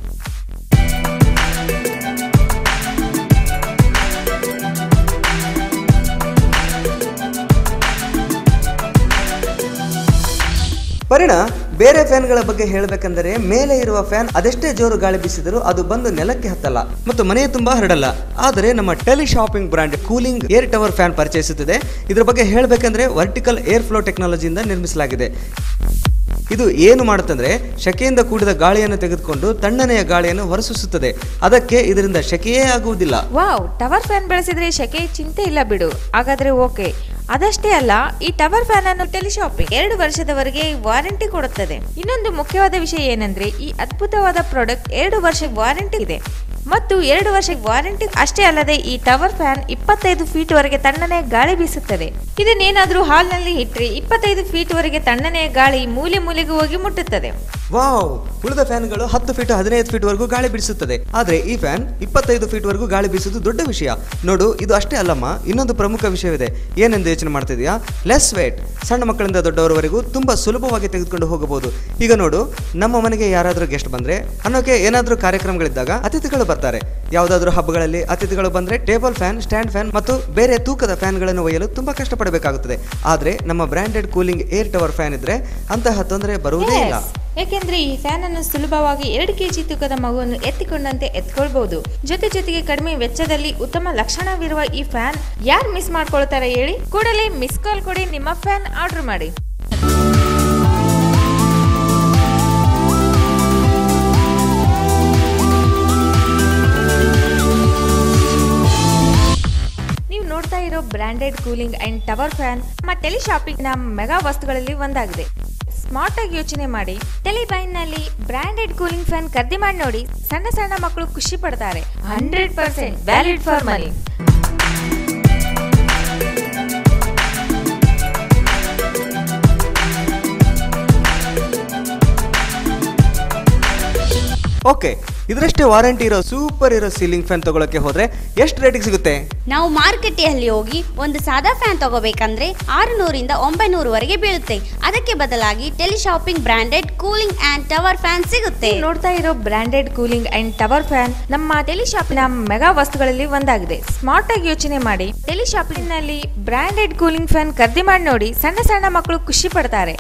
ಪರಿಣ ಬೇರೆ ಫ್ಯಾನ್ಗಳ ಬಗ್ಗೆ ಹೇಳಬೇಕೆಂದರೆ ಮೇಲೆ ಇರುವ ಫ್ಯಾನ್ ಅದೆಷ್ಟೇ ಜೋರು ಗಾಳಿ ಬೀಸಿದರೂ ಅದು ಬಂದು ನೆಲಕ್ಕೆ ಹತ್ತಲ್ಲ ಮತ್ತು ಮನೆಯ ತುಂಬಾ ಹರಡಲ್ಲ ಆದರೆ ನಮ್ಮ teleshopping brand cooling air tower fan ಪರಿಚಯಿಸುತ್ತದೆ ಇದರ ಬಗ್ಗೆ ಹೇಳಬೇಕೆಂದ್ರೆ ವರ್ಟಿಕಲ್ ಏರ್ ಫ್ಲೋ ಟೆಕ್ನಾಲಜಿಯಿಂದ ನಿರ್ಮಿಸಲಾಗಿದೆ ಇದು ಏನು ಮಾಡುತ್ತಂದ್ರೆ ಶೆಕೆಯಿಂದ ಕೂಡಿದ ಗಾಳಿಯನ್ನು ತೆಗೆದುಕೊಂಡು ತಣ್ಣನೆಯ ಗಾಳಿಯನ್ನು ಹೊರಸೂಸುತ್ತದೆ ಅದಕ್ಕೆ ಇದರಿಂದ ಶೆಕೆಯೇ ಆಗುವುದಿಲ್ಲ ವಾವ್ ಟವರ್ ಫ್ಯಾನ್ ಬಳಸಿದ್ರೆ ಶೆಕೆ ಚಿಂತೆ ಇಲ್ಲ ಬಿಡು ಹಾಗಾದ್ರೆ ಓಕೆ ಅದಷ್ಟೇ ಅಲ್ಲ ಈ ಟವರ್ ಫ್ಯಾನ್ ಅನ್ನು ಟೆಲಿಶಾಪಿಂಗ್ ಎರಡು ವರ್ಷದವರೆಗೆ ವಾರಂಟಿ ಕೊಡುತ್ತದೆ ಇನ್ನೊಂದು ಮುಖ್ಯವಾದ ವಿಷಯ ಏನಂದ್ರೆ ಈ ಅದ್ಭುತವಾದ ಪ್ರಾಡಕ್ಟ್ ಎರಡು ವರ್ಷ ವಾರಂಟಿ ಇದೆ ಮತ್ತು ಎರಡು ವರ್ಷ ವಾರಂಟಿ ಅಷ್ಟೇ ಅಲ್ಲದೆ ಈ ಟವರ್ ಫ್ಯಾನ್ ಇಪ್ಪತ್ತೈದು ಫೀಟ್ ವರೆಗೆ ತಣ್ಣನೆ ಗಾಳಿ ಬೀಸುತ್ತದೆ ಇದನ್ನೇನಾದ್ರೂ ಹಾಲ್ನಲ್ಲಿ ಇಟ್ಟರೆ ಇಪ್ಪತ್ತೈದು ಫೀಟ್ ವರೆಗೆ ತಣ್ಣನೆ ಗಾಳಿ ಮೂಲೆ ಮೂಲೆಗೆ ಹೋಗಿ ಮುಟ್ಟುತ್ತದೆ ವಾವ್ ಉಳಿದ ಫ್ಯಾನ್ಗಳು ಹತ್ತು ಫೀಟ್ ಹದಿನೈದು ಫೀಟ್ ವರೆಗೂ ಗಾಳಿ ಬೀಸುತ್ತದೆ ಆದ್ರೆ ಈ ಫ್ಯಾನ್ ಇಪ್ಪತ್ತೈದು ಫೀಟ್ ವರೆಗೂ ಗಾಳಿ ಬೀಸುವುದು ದೊಡ್ಡ ವಿಷಯ ನೋಡು ಇದು ಅಷ್ಟೇ ಅಲ್ಲಮ್ಮ ಇನ್ನೊಂದು ಪ್ರಮುಖ ವಿಷಯವಿದೆ ಏನೆಂದು ಯೋಚನೆ ಮಾಡ್ತಿದ್ಯಾ ಲೆಸ್ ವೇಟ್ ಸಣ್ಣ ಮಕ್ಕಳಿಂದ ದೊಡ್ಡವರವರೆಗೂ ತುಂಬಾ ಸುಲಭವಾಗಿ ತೆಗೆದುಕೊಂಡು ಹೋಗಬಹುದು ಈಗ ನೋಡು ನಮ್ಮ ಮನೆಗೆ ಯಾರಾದರೂ ಗೆಸ್ಟ್ ಬಂದ್ರೆ ಅನ್ನೋಕೆ ಏನಾದರೂ ಕಾರ್ಯಕ್ರಮಗಳಿದ್ದಾಗ ಅತಿಥಿಗಳು ಬರ್ತಾರೆ ಯಾವುದಾದ್ರೂ ಹಬ್ಬಗಳಲ್ಲಿ ಅತಿಥಿಗಳು ಬಂದ್ರೆ ಟೇಬಲ್ ಫ್ಯಾನ್ ಸ್ಟ್ಯಾಂಡ್ ಫ್ಯಾನ್ ಮತ್ತು ಬೇರೆ ತೂಕದ ಫ್ಯಾನ್ಗಳನ್ನು ಒಯ್ಯಲು ತುಂಬಾ ಕಷ್ಟಪಡಬೇಕಾಗುತ್ತದೆ ಆದ್ರೆ ನಮ್ಮ branded cooling air tower fan ಇದ್ರೆ ಅಂತಹ ತೊಂದರೆ ಬರುವುದೇ ಇಲ್ಲ ಯಾಕೆಂದ್ರೆ ಈ ಫ್ಯಾನ್ ಅನ್ನು ಸುಲಭವಾಗಿ ಎರಡು ಕೆಜಿ ತೂಕದ ಮಗುವನ್ನು ಎತ್ತಿಕೊಂಡಂತೆ ಎತ್ಕೊಳ್ಬಹುದು ಜೊತೆ ಜೊತೆಗೆ ಕಡಿಮೆ ವೆಚ್ಚದಲ್ಲಿ ಉತ್ತಮ ಲಕ್ಷಣವಿರುವ ಈ ಫ್ಯಾನ್ ಯಾರು ಮಿಸ್ ಮಾಡ್ಕೊಳ್ತಾರೆ ಹೇಳಿ ಕೂಡಲೇ ಮಿಸ್ ಕಾಲ್ ಕೊಡಿ ನಿಮ್ಮ ಫ್ಯಾನ್ ಆರ್ಡರ್ ಮಾಡಿ ನೀವು ನೋಡ್ತಾ ಇರೋ branded cooling and tower fan ನಮ್ಮ ಟೆಲಿ ಶಾಪಿಂಗ್ ನ ಮೆಗಾ ವಸ್ತುಗಳಲ್ಲಿ ಒಂದಾಗಿದೆ ಸ್ಮಾರ್ಟ್ ಆಗಿ ಯೋಚನೆ ಮಾಡಿ ಟೆಲಿಬೈನ್ ನಲ್ಲಿ ಬ್ರಾಂಡೆಡ್ ಕೂಲಿಂಗ್ ಫ್ಯಾನ್ ಖರೀದಿ ಮಾಡಿ ನೋಡಿ ಸಣ್ಣ ಸಣ್ಣ ಮಕ್ಕಳು ಖುಷಿ ಪಡ್ತಾರೆ hundred percent valid for money okay ಇದರಷ್ಟೇ ವಾರಂಟಿ ಇರೋ ಸೂಪರ್ ಇರೋ ಸೀಲಿಂಗ್ ಫ್ಯಾನ್ ತಗೊಳಕ್ಕೆ ಹೋದ್ರೆ ಎಷ್ಟು ರೇಟಿಗೆ ಸಿಗುತ್ತೆ ನಾವು ಮಾರುಕಟ್ಟೆಯಲ್ಲಿ ಹೋಗಿ ಒಂದು ಸಾದಾ ಫ್ಯಾನ್ ತಗೋಬೇಕಂದ್ರೆ ಆರುನೂರಿಂದ ಒಂಬೈನೂರವರೆಗೆ ಬೀಳುತ್ತೆ ಅದಕ್ಕೆ ಬದಲಾಗಿ teleshopping branded cooling and tower fan ಸಿಗುತ್ತೆ ನೀವು ನೋಡ್ತಾ ಇರೋ branded cooling and tower fan ನಮ್ಮ ಟೆಲಿ ಶಾಪಿನ ಮೆಗಾ ವಸ್ತುಗಳಲ್ಲಿ ಒಂದಾಗಿದೆ ಸ್ಮಾರ್ಟ್ ಆಗಿ ಯೋಚನೆ ಮಾಡಿ ಟೆಲಿ ಶಾಪಿಂಗ್ ನಲ್ಲಿ ಬ್ರಾಂಡೆಡ್ ಕೂಲಿಂಗ್ ಫ್ಯಾನ್ ಖರೀದಿ ಮಾಡಿ ನೋಡಿ ಸಣ್ಣ ಸಣ್ಣ ಮಕ್ಕಳು ಖುಷಿ ಪಡ್ತಾರೆ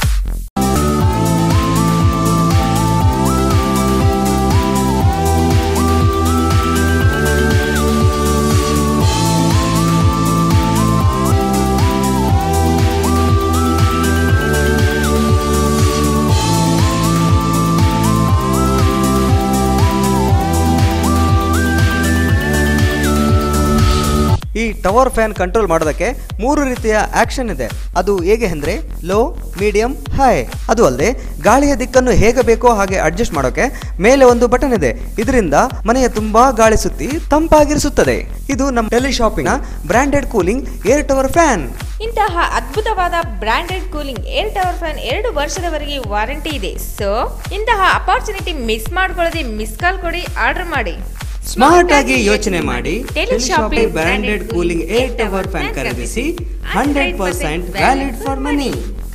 ಈ ಟವರ್ ಫ್ಯಾನ್ ಕಂಟ್ರೋಲ್ ಮಾಡೋದಕ್ಕೆ ಮೂರು ರೀತಿಯ ಆಕ್ಷನ್ ಇದೆ ಅದು ಹೇಗೆ ಅಂದ್ರೆ ಲೋ ಮೀಡಿಯಂ ಹೈ ಅದು ಅಲ್ಲದೆ ಗಾಳಿಯ ದಿಕ್ಕನ್ನು ಹೇಗೆ ಬೇಕೋ ಹಾಗೆ ಅಡ್ಜಸ್ಟ್ ಮಾಡೋಕೆ ಮೇಲೆ ಒಂದು ಬಟನ್ ಇದೆ ಇದರಿಂದ ಮನೆಯ ತುಂಬಾ ಗಾಳಿ ಸುತ್ತಿ ತಂಪಾಗಿರಿಸುತ್ತದೆ ಇದು ನಮ್ಮ teleshopping branded cooling air tower fan ಇಂತಹ ಅದ್ಭುತವಾದ branded cooling air tower fan ಎರಡು ವರ್ಷದವರೆಗೆ ವಾರಂಟಿ ಇದೆ ಸೊ ಇಂತಹ ಅಪಾರ್ಚುನಿಟಿ ಮಿಸ್ ಮಾಡ್ಕೊಳ್ಳದೆ ಮಿಸ್ ಕಾಲ್ ಕೊಡಿ ಆರ್ಡರ್ ಮಾಡಿ ಸ್ಮಾರ್ಟ್ ಆಗಿ ಯೋಚನೆ ಮಾಡಿ teleshopping shopping branded cooling air tower fan ಖರೀದಿಸಿ hundred percent valid for money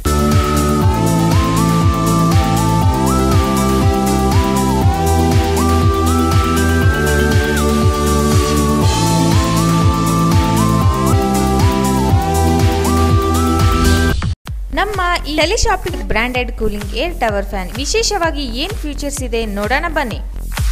ನಮ್ಮ ಈ teleshopping branded cooling air tower fan ವಿಶೇಷವಾಗಿ ಏನ್ ಫೀಚರ್ಸ್ ಇದೆ ನೋಡೋಣ ಬನ್ನಿ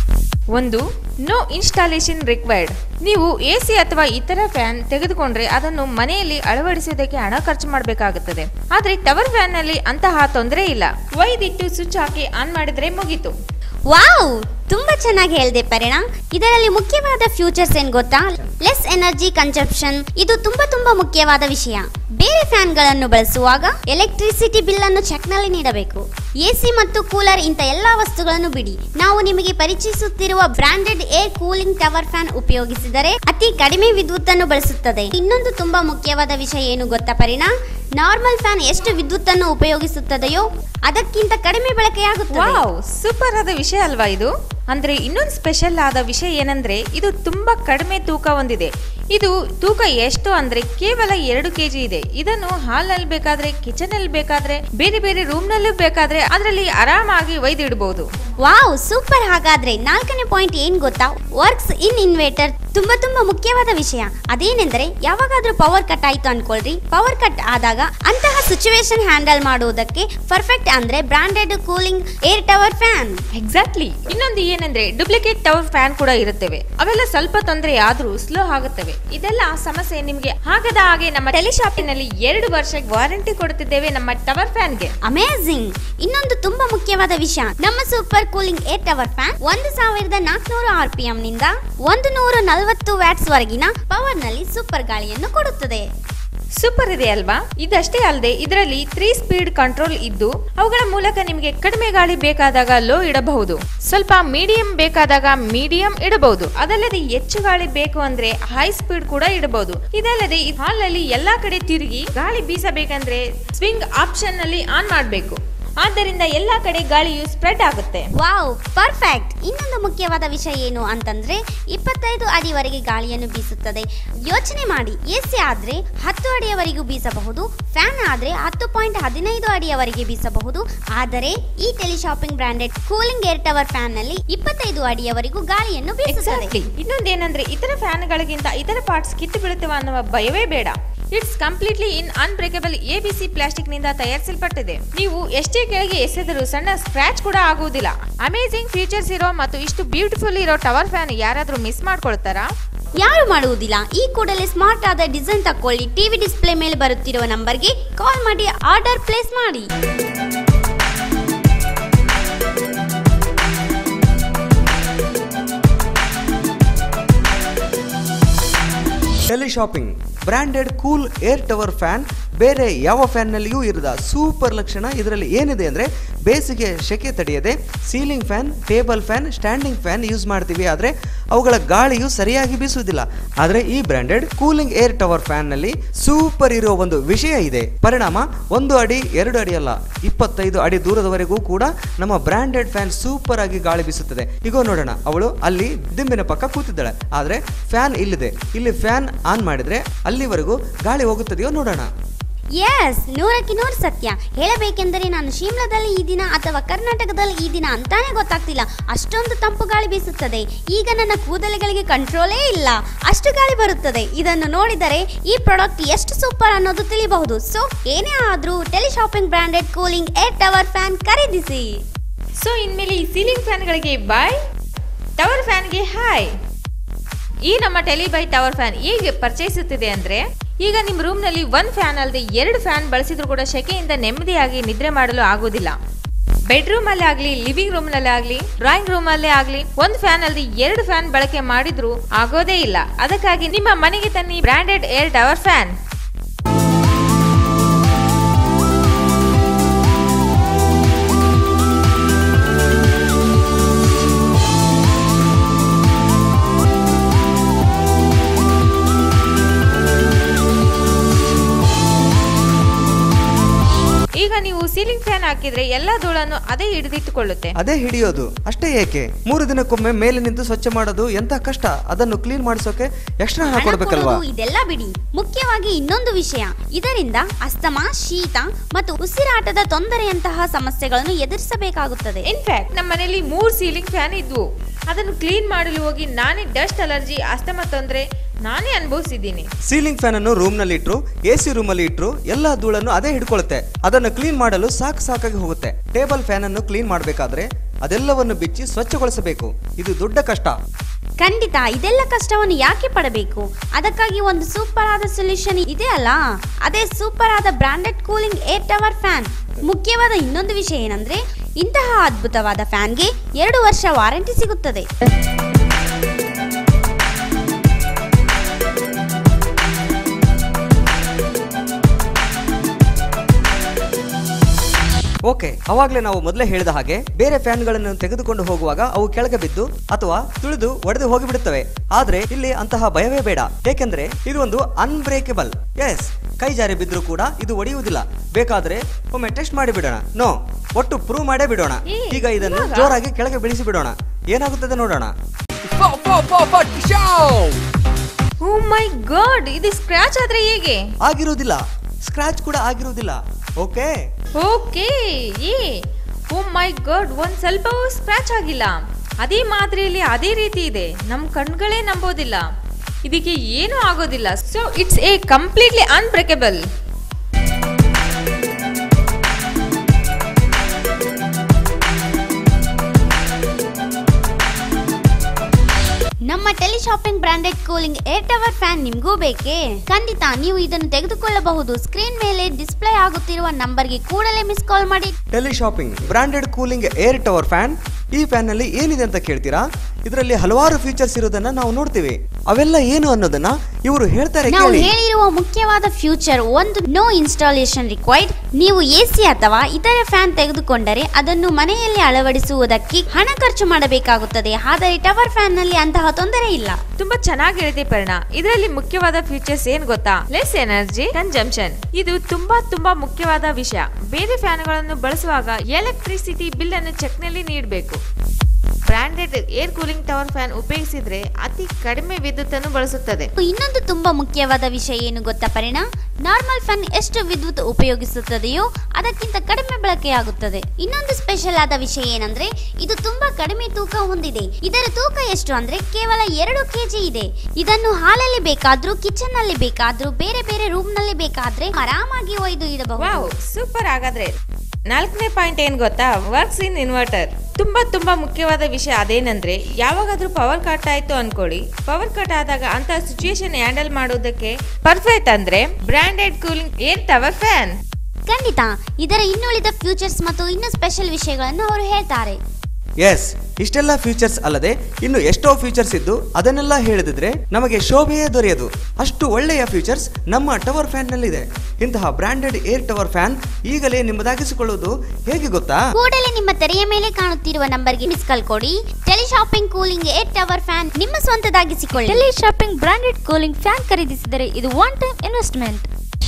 ಒಂದು ನೋ ಇನ್ಸ್ಟಾಲೇಷನ್ ರಿಕ್ವೈರ್ಡ್ ನೀವು ಎ ಸಿ ಅಥವಾ ಇತರ ಫ್ಯಾನ್ ತೆಗೆದುಕೊಂಡ್ರೆ ಅದನ್ನು ಮನೆಯಲ್ಲಿ ಅಳವಡಿಸುವುದಕ್ಕೆ ಹಣ ಖರ್ಚು ಮಾಡಬೇಕಾಗುತ್ತದೆ ಆದ್ರೆ ಟವರ್ ಫ್ಯಾನ್ ನಲ್ಲಿ ಅಂತಹ ತೊಂದರೆ ಇಲ್ಲ ಒಯ್ದಿಟ್ಟು ಸ್ವಿಚ್ ಹಾಕಿ ಆನ್ ಮಾಡಿದ್ರೆ ಮುಗೀತು ವಾವ್ ತುಂಬಾ ಚೆನ್ನಾಗಿ ಹೇಳಿದೆ ಪರಿಣಾ ಇದರಲ್ಲಿ ಮುಖ್ಯವಾದ ಫ್ಯೂಚರ್ಸ್ ಏನ್ ಗೊತ್ತಾ ಲೆಸ್ ಎನರ್ಜಿ ಕನ್ಸಂಪ್ಷನ್ ಇದು ತುಂಬಾ ತುಂಬಾ ಮುಖ್ಯವಾದ ವಿಷಯ ಬೇರೆ ಫ್ಯಾನ್ಗಳನ್ನು ಬಳಸುವಾಗ ಎಲೆಕ್ಟ್ರಿಸಿಟಿ ಬಿಲ್ ಅನ್ನು ಚೆಕ್ನಲ್ಲಿ ನೀಡಬೇಕು ಎಸಿ ಮತ್ತು ಕೂಲರ್ ಇಂಥ ಎಲ್ಲಾ ವಸ್ತುಗಳನ್ನು ಬಿಡಿ ನಾವು ನಿಮಗೆ ಪರಿಚಯಿಸುತ್ತಿರುವ branded air cooling tower fan ಉಪಯೋಗಿಸಿದರೆ ಅತಿ ಕಡಿಮೆ ವಿದ್ಯುತ್ ಅನ್ನು ಬಳಸುತ್ತದೆ ಇನ್ನೊಂದು ತುಂಬಾ ಮುಖ್ಯವಾದ ವಿಷಯ ಏನು ಗೊತ್ತಾ ಪರಿಣಾ ನಾರ್ಮಲ್ ಫ್ಯಾನ್ ಎಷ್ಟು ವಿದ್ಯುತ್ ಅನ್ನು ಉಪಯೋಗಿಸುತ್ತದೆಯೋ ಅದಕ್ಕಿಂತ ಕಡಿಮೆ ಬಳಕೆಯಾಗುತ್ತದೆ ವಾವ್ ಸೂಪರ್ ಆದ ವಿಷಯ ಅಲ್ವಾ ಇದು ಅಂದ್ರೆ ಇನ್ನೊಂದು ಸ್ಪೆಷಲ್ ಆದ ವಿಷಯ ಏನಂದ್ರೆ ಇದು ತುಂಬಾ ಕಡಿಮೆ ತೂಕ ಹೊಂದಿದೆ ಇದು ತೂಕ ಎಷ್ಟು ಅಂದ್ರೆ ಕೇವಲ ಎರಡು ಕೆಜಿ ಇದೆ ಇದನ್ನು ಹಾಲ್ನಲ್ಲಿ ಬೇಕಾದ್ರೆ ಕಿಚನ್ ಅಲ್ಲಿ ಬೇಕಾದ್ರೆ ಬೇರೆ ಬೇರೆ ರೂಮ್ ನಲ್ಲೂ ಬೇಕಾದ್ರೆ ಅದರಲ್ಲಿ ಆರಾಮಾಗಿ ಒಯ್ದಿಡಬಹುದು ವಾವ್ ಸೂಪರ್ ಹಾಗಾದ್ರೆ ನಾಲ್ಕನೇ ಪಾಯಿಂಟ್ ಏನ್ ಗೊತ್ತಾ ವರ್ಕ್ಸ್ ಇನ್ ಇನ್ವೇಟರ್ ತುಂಬಾ ತುಂಬಾ ಮುಖ್ಯವಾದ ವಿಷಯ ಅದೇನೆಂದರೆ ಯಾವಾಗಾದ್ರೂ ಪವರ್ ಕಟ್ ಆಯ್ತು ಅನ್ಕೊಳ್ರಿ ಪವರ್ ಕಟ್ ಆದಾಗ ಅಂತಹ ಸಿಚುವೇಶನ್ ಹ್ಯಾಂಡಲ್ ಮಾಡುವುದಕ್ಕೆ ಪರ್ಫೆಕ್ಟ್ ಅಂದ್ರೆ branded cooling air tower fan exactly ಇನ್ನೊಂದು ಏನಂದ್ರೆ ಡೂಪ್ಲಿಕೇಟ್ ಟವರ್ ಫ್ಯಾನ್ ಕೂಡ ಇರುತ್ತವೆ ಅವೆಲ್ಲ ಸ್ವಲ್ಪ ತೊಂದರೆ ಆದ್ರೂ ಸ್ಲೋ ಆಗುತ್ತವೆ ಇದೆಲ್ಲ ಸಮಸ್ಯೆ ನಿಮಗೆ ಆಗದ ಹಾಗೆ ನಮ್ಮ ಟೆಲಿಶಾಪಿನಲ್ಲಿ ಎರಡು ವರ್ಷ ವಾರಂಟಿ ಕೊಡುತ್ತಿದ್ದೇವೆ ನಮ್ಮ ಟವರ್ ಫ್ಯಾನ್ಗೆ ಅಮೇಝಿಂಗ್ ಇನ್ನೊಂದು ತುಂಬಾ ಮುಖ್ಯವಾದ ವಿಷಯ ನಮ್ಮ super cooling air tower fan ಒಂದು ಸಾವಿರದ ನಾಲ್ಕುನೂರು ಆರ್ ಪಿ ಎಂ ನಿಂದ ಒಂದು ನೂರ ನಲವತ್ತು ವ್ಯಾಟ್ಸ್ ವರೆಗಿನ ಪವರ್ ನಲ್ಲಿ ಸೂಪರ್ ಗಾಳಿಯನ್ನು ಕೊಡುತ್ತದೆ ಸೂಪರ್ ಇದೆ ಅಲ್ವಾ ಇದಷ್ಟೇ ಅಲ್ಲದೆ ಇದರಲ್ಲಿ ತ್ರೀ ಸ್ಪೀಡ್ ಕಂಟ್ರೋಲ್ ಇದ್ದು ಅವುಗಳ ಮೂಲಕ ನಿಮಗೆ ಕಡಿಮೆ ಗಾಳಿ ಬೇಕಾದಾಗ ಲೋ ಇಡಬಹುದು ಸ್ವಲ್ಪ ಮೀಡಿಯಂ ಬೇಕಾದಾಗ ಮೀಡಿಯಂ ಇಡಬಹುದು ಅದಲ್ಲದೆ ಹೆಚ್ಚು ಗಾಳಿ ಬೇಕು ಅಂದ್ರೆ ಹೈ ಸ್ಪೀಡ್ ಕೂಡ ಇಡಬಹುದು ಇದಲ್ಲದೆ ಈ ಹಾಲ್ ನಲ್ಲಿ ಎಲ್ಲಾ ಕಡೆ ತಿರುಗಿ ಗಾಳಿ ಬೀಸಬೇಕಂದ್ರೆ ಸ್ವಿಂಗ್ ಆಪ್ಷನ್ ನಲ್ಲಿ ಆನ್ ಮಾಡಬೇಕು ಆದ್ದರಿಂದ ಎಲ್ಲಾ ಕಡೆ ಗಾಳಿಯು ಸ್ಪ್ರೆಡ್ ಆಗುತ್ತೆ ವಾವ್ ಪರ್ಫೆಕ್ಟ್ ಇನ್ನೊಂದು ಮುಖ್ಯವಾದ ವಿಷಯ ಏನು ಅಂತಂದ್ರೆ ಇಪ್ಪತ್ತೈದು ಅಡಿವರೆಗೆ ಗಾಳಿಯನ್ನು ಬೀಸುತ್ತದೆ ಯೋಚನೆ ಮಾಡಿ ಎಸಿ ಆದ್ರೆ ಹತ್ತು ಅಡಿಯವರೆಗೂ ಬೀಸಬಹುದು ಫ್ಯಾನ್ ಆದ್ರೆ ಹತ್ತು ಪಾಯಿಂಟ್ ಹದಿನೈದು ಅಡಿಯವರೆಗೆ ಬೀಸಬಹುದು ಆದರೆ ಈ teleshopping branded cooling air tower fan ನಲ್ಲಿ ಇಪ್ಪತ್ತೈದು ಅಡಿಯವರೆಗೂ ಗಾಳಿಯನ್ನು ಬೀಸುತ್ತದೆ Exactly. ಇನ್ನೊಂದೇನಂದ್ರೆ ಇತರ ಫ್ಯಾನ್ಗಳಿಗಿಂತ ಇತರ ಪಾರ್ಟ್ಸ್ ಕಿತ್ತು ಬೀಳುತ್ತವೆ ಅನ್ನುವ ಭಯವೇ ಬೇಡ it's completely in unbreakable A B C plastic ನಿಂದ ತಯಾರಿಸಲ್ಪಟ್ಟಿದೆ ನೀವು ಎಷ್ಟೇ ಕೆಳಗೆ ಎಸೆದರೂ ಸಣ್ಣ ಸ್ಕ್ರಾಚ್ ಕೂಡ ಆಗುವುದಿಲ್ಲ ಅಮೇಜಿಂಗ್ ಫೀಚರ್ಸ್ ಇರೋ ಮತ್ತು ಇಷ್ಟು ಬ್ಯೂಟಿಫುಲ್ ಇರೋ ಟವರ್ ಫ್ಯಾನ್ ಯಾರಾದ್ರೂ ಮಿಸ್ ಮಾಡ್ಕೊಳ್ತಾರಾ ಯಾರು ಮಾಡುವುದಿಲ್ಲ ಈ ಕೂಡಲೇ ಸ್ಮಾರ್ಟ್ ಆದ ಡಿಸೈನ್ ತಕೊಳ್ಳಿ ಟಿವಿ ಡಿಸ್ಪ್ಲೇ ಮೇಲೆ ಬರುತ್ತಿರುವ ನಂಬರ್ಗೆ ಕಾಲ್ ಮಾಡಿ ಆರ್ಡರ್ ಪ್ಲೇಸ್ ಮಾಡಿ teleshopping branded cool air tower fan ಬೇರೆ ಯಾವ ಫ್ಯಾನ್ನಲ್ಲಿಯೂ ಇರದ ಸೂಪರ್ ಲಕ್ಷಣ ಇದರಲ್ಲಿ ಏನಿದೆ ಅಂದರೆ ಬೇಸಿಗೆ ಸೆಕೆ ತಡೆಯದೆ ceiling fan table fan standing fan use ಮಾಡ್ತೀವಿ ಆದರೆ ಅವುಗಳ ಗಾಳಿಯು ಸರಿಯಾಗಿ ಬೀಸುವುದಿಲ್ಲ ಆದರೆ ಈ ಬ್ರಾಂಡೆಡ್ ಕೂಲಿಂಗ್ ಏರ್ ಟವರ್ ಫ್ಯಾನ್ನಲ್ಲಿ ಸೂಪರ್ ಇರೋ ಒಂದು ವಿಷಯ ಇದೆ ಪರಿಣಾಮ ಒಂದು ಅಡಿ ಎರಡು ಅಡಿ ಅಲ್ಲ ಇಪ್ಪತ್ತೈದು ಅಡಿ ದೂರದವರೆಗೂ ಕೂಡ ನಮ್ಮ ಬ್ರಾಂಡೆಡ್ ಫ್ಯಾನ್ ಸೂಪರ್ ಆಗಿ ಗಾಳಿ ಬೀಸುತ್ತದೆ ಈಗ ನೋಡೋಣ ಅವಳು ಅಲ್ಲಿ ದಿಂಬಿನ ಪಕ್ಕ ಕೂತಿದ್ದಾಳೆ ಆದರೆ ಫ್ಯಾನ್ ಇಲ್ಲಿದೆ ಇಲ್ಲಿ ಫ್ಯಾನ್ ಆನ್ ಮಾಡಿದ್ರೆ ಅಲ್ಲಿವರೆಗೂ ಗಾಳಿ ಹೋಗುತ್ತದೆಯೋ ನೋಡೋಣ ಎಸ್ ನೂರಕ್ಕೆ ನೂರು ಸತ್ಯ ಹೇಳಬೇಕೆಂದರೆ ನಾನು ಶಿಮ್ಲಾದಲ್ಲಿ ಈ ದಿನ ಅಥವಾ ಕರ್ನಾಟಕದಲ್ಲಿ ಈ ದಿನ ಅಂತಾನೆ ಗೊತ್ತಾಗ್ತಿಲ್ಲ ಅಷ್ಟೊಂದು ತಂಪು ಗಾಳಿ ಬೀಸುತ್ತದೆ ಈಗ ನನ್ನ ಕೂದಲುಗಳಿಗೆ ಕಂಟ್ರೋಲೇ ಇಲ್ಲ ಅಷ್ಟು ಗಾಳಿ ಬರುತ್ತದೆ ಇದನ್ನು ನೋಡಿದರೆ ಈ ಪ್ರಾಡಕ್ಟ್ ಎಷ್ಟು ಸೂಪರ್ ಅನ್ನೋದು ತಿಳಿಬಹುದು ಸೊ ಏನೇ ಆದ್ರೂ teleshopping branded cooling air tower fan ಖರೀದಿಸಿ ಸೊ ಇನ್ಮೇಲೆ ಈ ಸೀಲಿಂಗ್ ಫ್ಯಾನ್ಗಳಿಗೆ ಬಾಯ್ ಟವರ್ ಫ್ಯಾನ್ಗೆ ಹಾಯ್ ಈ ನಮ್ಮ ಟೆಲಿಬೈ ಟವರ್ ಫ್ಯಾನ್ ಹೇಗೆ ಪರಿಚಯಿಸುತ್ತಿದೆ ಅಂದ್ರೆ ಈಗ ನಿಮ್ಮ ರೂಮ್ನಲ್ಲಿ ಒಂದು ಫ್ಯಾನ್ ಅಲ್ಲದೆ ಎರಡು ಫ್ಯಾನ್ ಬಳಸಿದ್ರು ಕೂಡ ಸೆಕೆಯಿಂದ ನೆಮ್ಮದಿಯಾಗಿ ನಿದ್ರೆ ಮಾಡಲು ಆಗುವುದಿಲ್ಲ ಬೆಡ್ರೂಮ್ ಅಲ್ಲೇ ಆಗಲಿ ಲಿವಿಂಗ್ ರೂಮ್ ನಲ್ಲಿ ಆಗಲಿ ಡ್ರಾಯಿಂಗ್ ರೂಮ್ ಅಲ್ಲೇ ಆಗಲಿ ಒಂದು ಫ್ಯಾನ್ ಅಲ್ಲದೆ ಎರಡು ಫ್ಯಾನ್ ಬಳಕೆ ಮಾಡಿದ್ರು ಆಗೋದೇ ಇಲ್ಲ ಅದಕ್ಕಾಗಿ ನಿಮ್ಮ ಮನೆಗೆ ತನ್ನಿ ಬ್ರಾಂಡೆಡ್ ಏರ್ ಟವರ್ ಫ್ಯಾನ್ ಈಗ ನೀವು ಸೀಲಿಂಗ್ ಫ್ಯಾನ್ ಹಾಕಿದ್ರೆ ಎಲ್ಲಾ ಧೂಳನ್ನು ಅದೇ ಹಿಡಿದಿಟ್ಟುಕೊಳ್ಳುತ್ತೆ ಅದೇ ಹಿಡಿಯೋದು ಅಷ್ಟೇ ಏಕೆ ಮೂರು ದಿನಕ್ಕೊಮ್ಮೆ ಮೇಲೆ ನಿಂತು ಸ್ವಚ್ಛ ಮಾಡೋದು ಎಂತ ಕಷ್ಟ ಅದನ್ನು ಕ್ಲೀನ್ ಮಾಡಿಸೋಕೆ ಎಕ್ಸ್ಟ್ರಾ ಹಣ ಹಣ ಕೊಡ್ಬೇಕಲ್ವಾ ಕೊಡೋದು ಇದೆಲ್ಲ ಬಿಡಿ ಮುಖ್ಯವಾಗಿ ಇನ್ನೊಂದು ವಿಷಯ ಇದರಿಂದ ಅಸ್ತಮ ಶೀತ ಮತ್ತು ಉಸಿರಾಟದ ತೊಂದರೆಯಂತಹ ಸಮಸ್ಯೆಗಳನ್ನು ಎದುರಿಸಬೇಕಾಗುತ್ತದೆ ಇನ್ಫ್ಯಾಕ್ಟ್ ನಮ್ಮ ಮನೆಯಲ್ಲಿ ಮೂರು ಸೀಲಿಂಗ್ ಫ್ಯಾನ್ ಇದ್ವು ಅದನ್ನು ಕ್ಲೀನ್ ಮಾಡಲು ಹೋಗಿ ನಾನೇ ಡಸ್ಟ್ ಅಲರ್ಜಿ ಅಸ್ತಮ ತೊಂದರೆ ನಾನೇ ಅನುಭವಿಸಿದ್ದೀನಿ ಸೀಲಿಂಗ್ ಫ್ಯಾನ್ ಅನ್ನು ರೂಮ್ ನಲ್ಲಿ ಇಟ್ರು ಎ ಸಿ ರೂಮ್ ಅಲ್ಲಿ ಇಟ್ರು ಎಲ್ಲಾ ಧೂಳನ್ನು ಅದೇ ಹಿಡ್ಕೊಳ್ಳುತ್ತೆ ಅದನ್ನು ಕ್ಲೀನ್ ಮಾಡಲು ಸಾಕು ಸಾಕಾಗಿ ಹೋಗುತ್ತೆ ಟೇಬಲ್ ಫ್ಯಾನ್ ಅನ್ನು ಕ್ಲೀನ್ ಮಾಡಬೇಕಾದ್ರೆ ಅದೆಲ್ಲವನ್ನು ಬಿಚ್ಚಿ ಸ್ವಚ್ಛಗೊಳಿಸಬೇಕು ಇದು ದೊಡ್ಡ ಕಷ್ಟ ಖಂಡಿತ ಇದೆಲ್ಲ ಕಷ್ಟವನ್ನು ಯಾಕೆ ಪಡಬೇಕು ಅದಕ್ಕಾಗಿ ಒಂದು ಸೂಪರ್ ಆದ ಸೊಲ್ಯೂಷನ್ ಇದೆ ಅಲ್ಲ ಅದೇ ಸೂಪರ್ ಆದ branded cooling air tower fan ಮುಖ್ಯವಾದ ಇನ್ನೊಂದು ವಿಷಯ ಏನಂದ್ರೆ ಇಂತಹ ಅದ್ಭುತವಾದ ಫ್ಯಾನ್ಗೆ ಎರಡು ವರ್ಷ ವಾರಂಟಿ ಸಿಗುತ್ತದೆ ಓಕೆ ಅವಾಗಲೇ ನಾವು ಮೊದಲೇ ಹೇಳಿದ ಹಾಗೆ ಬೇರೆ ಫ್ಯಾನ್ಗಳನ್ನು ತೆಗೆದುಕೊಂಡು ಹೋಗುವಾಗ ಅವು ಕೆಳಗೆ ಬಿದ್ದು ಅಥವಾ ತುಳಿದು ಒಡೆದು ಹೋಗಿಬಿಡುತ್ತವೆ ಆದ್ರೆ ಇಲ್ಲಿ ಅಂತಹ ಭಯವೇ ಬೇಡ ಏಕೆಂದ್ರೆ ಇದು ಒಂದು ಅನ್ಬ್ರೇಕಬಲ್ ಎಸ್ ಕೈ ಜಾರಿ ಬಿದ್ದರೂ ಕೂಡ ಇದು ಒಡೆಯುವುದಿಲ್ಲ ಬೇಕಾದ್ರೆ ಒಮ್ಮೆ ಟೆಸ್ಟ್ ಮಾಡಿ ಬಿಡೋಣ ನೋ ಒಟ್ಟು ಪ್ರೂವ್ ಮಾಡೇ ಬಿಡೋಣ ಈಗ ಇದನ್ನು ಜೋರಾಗಿ ಕೆಳಗೆ ಬೀಳಿಸಿ ಬಿಡೋಣ ಏನಾಗುತ್ತದೆ ನೋಡೋಣ ಓ ಮೈ ಗಾಡ್ ಇದು ಸ್ಕ್ರಾಚ್ ಆದ್ರೆ ಹೇಗೆ ಆಗಿರುವುದಿಲ್ಲ ಸ್ಕ್ರಾಚ್ ಕೂಡ ಆಗಿರುವುದಿಲ್ಲ ಓಕೆ ಓಕೆ ಏ ಓ ಮೈ ಗಾಡ್ ಒಂದ್ ಸ್ವಲ್ಪವೂ ಸ್ಕ್ರಾಚ್ ಆಗಿಲ್ಲ ಅದೇ ಮಾದರಿಯಲ್ಲಿ ಅದೇ ರೀತಿ ಇದೆ ನಮ್ ಕಣ್ಗಳೇ ನಂಬೋದಿಲ್ಲ ಇದಕ್ಕೆ ಏನೂ ಆಗೋದಿಲ್ಲ so it's a completely unbreakable ನಮ್ಮ teleshopping branded cooling air tower fan ನಿಮಗೂ ಬೇಕೇ ಖಂಡಿತ ನೀವು ಇದನ್ನು ತೆಗೆದುಕೊಳ್ಳಬಹುದು ಸ್ಕ್ರೀನ್ ಮೇಲೆ ಡಿಸ್ಪ್ಲೇ ಆಗುತ್ತಿರುವ ನಂಬರ್ಗೆ ಕೂಡಲೇ ಮಿಸ್ ಕಾಲ್ ಮಾಡಿ teleshopping branded cooling air tower fan ಈ ಫ್ಯಾನ್ ನಲ್ಲಿ ಏನಿದೆ ಅಂತ ಕೇಳ್ತೀರಾ ಇದರಲ್ಲಿ ಹಲವಾರು ಫೀಚರ್ಸ್ ಇರೋದನ್ನ ನಾವು ನೋಡ್ತೀವಿ ಅವೆಲ್ಲ ಏನು ಅನ್ನೋದನ್ನ ಇವರು ಹೇಳ್ತಾರೆ ನಾವು ಕೇಳಿ ಹೇಳಿರುವ ಮುಖ್ಯವಾದ ಫ್ಯೂಚರ್ ಒಂದು ನೋ ಇನ್ಸ್ಟಾಲೇಷನ್ ರಿಕ್ವೈರ್ಡ್ ನೀವು ಎಸಿ ಅಥವಾ ಇತರ ಫ್ಯಾನ್ ತೆಗೆದುಕೊಂಡರೆ ಅದನ್ನು ಮನೆಯಲ್ಲಿ ಅಳವಡಿಸುವುದಕ್ಕೆ ಹಣ ಖರ್ಚು ಮಾಡಬೇಕಾಗುತ್ತದೆ ಆದರೆ ಟವರ್ ಫ್ಯಾನ್ ನಲ್ಲಿ ಅಂತಹ ತೊಂದರೆ ಇಲ್ಲ ತುಂಬಾ ಚೆನ್ನಾಗಿ ಹೇಳಿದೆ ಪರಿಣ ಇದರಲ್ಲಿ ಮುಖ್ಯವಾದ ಫೀಚರ್ಸ್ ಏನ್ ಗೊತ್ತಾ ಲೆಸ್ ಎನರ್ಜಿ ಕನ್ಸಂಪ್ಷನ್ ಇದು ತುಂಬಾ ತುಂಬಾ ಮುಖ್ಯವಾದ ವಿಷಯ ಬೇರೆ ಫ್ಯಾನ್ಗಳನ್ನು ಬಳಸುವಾಗ ಎಲೆಕ್ಟ್ರಿಸಿಟಿ ಬಿಲ್ ಅನ್ನು ಚೆಕ್ನಲ್ಲಿ ನೀಡಬೇಕು branded air cooling tower fan ಉಪಯೋಗಿಸಿದ್ರೆ ಅತಿ ಕಡಿಮೆ ವಿದ್ಯುತ್ ಅನ್ನು ಬಳಸುತ್ತದೆ ಇನ್ನೊಂದು ತುಂಬಾ ಮುಖ್ಯವಾದ ವಿಷಯ ಏನು ಗೊತ್ತಾ ಪರಿಣಾ ನಾರ್ಮಲ್ ಫ್ಯಾನ್ ಎಷ್ಟು ವಿದ್ಯುತ್ ಉಪಯೋಗಿಸುತ್ತದೆಯೋ ಅದಕ್ಕಿಂತ ಕಡಿಮೆ ಬಳಕೆಯಾಗುತ್ತದೆ ಇನ್ನೊಂದು ಸ್ಪೆಷಲ್ ಆದ ವಿಷಯ ಏನಂದ್ರೆ ಇದು ತುಂಬಾ ಕಡಿಮೆ ತೂಕ ಹೊಂದಿದೆ ಇದರ ತೂಕ ಎಷ್ಟು ಅಂದ್ರೆ ಕೇವಲ ಎರಡು ಕೆಜಿ ಇದೆ ಇದನ್ನು ಹಾಲಲ್ಲಿ ಬೇಕಾದ್ರೂ ಕಿಚನ್ ನಲ್ಲಿ ಬೇಕಾದ್ರೂ ಬೇರೆ ಬೇರೆ ರೂಮ್ ನಲ್ಲಿ ಬೇಕಾದ್ರೆ ಆರಾಮಾಗಿ ಒಯ್ದು ಇಡಬಹುದು ವಾವ್ ಸೂಪರ್ ಹಾಗಾದ್ರೆ ನಾಲ್ಕನೇ ಪಾಯಿಂಟ್ ಏನ್ ಗೊತ್ತಾ ವರ್ಕ್ಸ್ ಇನ್ ಇನ್ವರ್ಟರ್ ತುಂಬಾ ತುಂಬಾ ಮುಖ್ಯವಾದ ವಿಷಯ ಅದೇನಂದ್ರೆ ಯಾವಾಗಾದ್ರೂ ಪವರ್ ಕಟ್ ಆಯ್ತು ಅನ್ಕೊಳ್ಳಿ ಪವರ್ ಕಟ್ ಆದಾಗ ಅಂತ ಸಿಚುಯೇಷನ್ ಹ್ಯಾಂಡಲ್ ಮಾಡೋದಕ್ಕೆ ಪರ್ಫೆಕ್ಟ್ ಅಂದ್ರೆ branded cooling air tower fan ಖಂಡಿತ ಇದರ ಇನ್ನುಳಿದ ಫ್ಯೂಚರ್ಸ್ ಮತ್ತು ಇನ್ನು ಸ್ಪೆಷಲ್ ವಿಷಯಗಳನ್ನು ಅವರು ಹೇಳ್ತಾರೆ ಎಸ್ ಇಷ್ಟೆಲ್ಲ ಫೀಚರ್ಸ್ ಅಲ್ಲದೆ ಇನ್ನು ಎಷ್ಟೋ ಫೀಚರ್ಸ್ ಇದ್ದು ಅದನ್ನೆಲ್ಲ ಹೇಳಿದ್ರೆ ನಮಗೆ ಶೋಭೆಯೇ ದೊರೆಯದು ಅಷ್ಟು ಒಳ್ಳೆಯ ಫೀಚರ್ಸ್ ನಮ್ಮ ಟವರ್ ಫ್ಯಾನ್ ನಲ್ಲಿದೆ ಇಂತಹ ಬ್ರಾಂಡೆಡ್ ಏರ್ ಟವರ್ ಫ್ಯಾನ್ ಈಗಲೇ ನಿಮ್ಮದಾಗಿಸಿಕೊಳ್ಳುವುದು ಹೇಗೆ ಗೊತ್ತಾ ಕೂಡಲೇ ನಿಮ್ಮ ತೆರೆಯ ಮೇಲೆ ಕಾಣುತ್ತಿರುವ ನಂಬರ್ಗೆ ಮಿಸ್ ಕಾಲ್ ಕೊಡಿ teleshopping cooling air tower fan ನಿಮ್ಮ ಸ್ವಂತದಾಗಿಸಿಕೊಳ್ಳಿ ಟೆಲಿಶಾಪಿಂಗ್ ಬ್ರಾಂಡೆಡ್ ಕೂಲಿಂಗ್ ಫ್ಯಾನ್ ಖರೀದಿಸಿದರೆ ಇದು ಒನ್ ಟೈಮ್ ಇನ್ವೆಸ್ಟ್ಮೆಂಟ್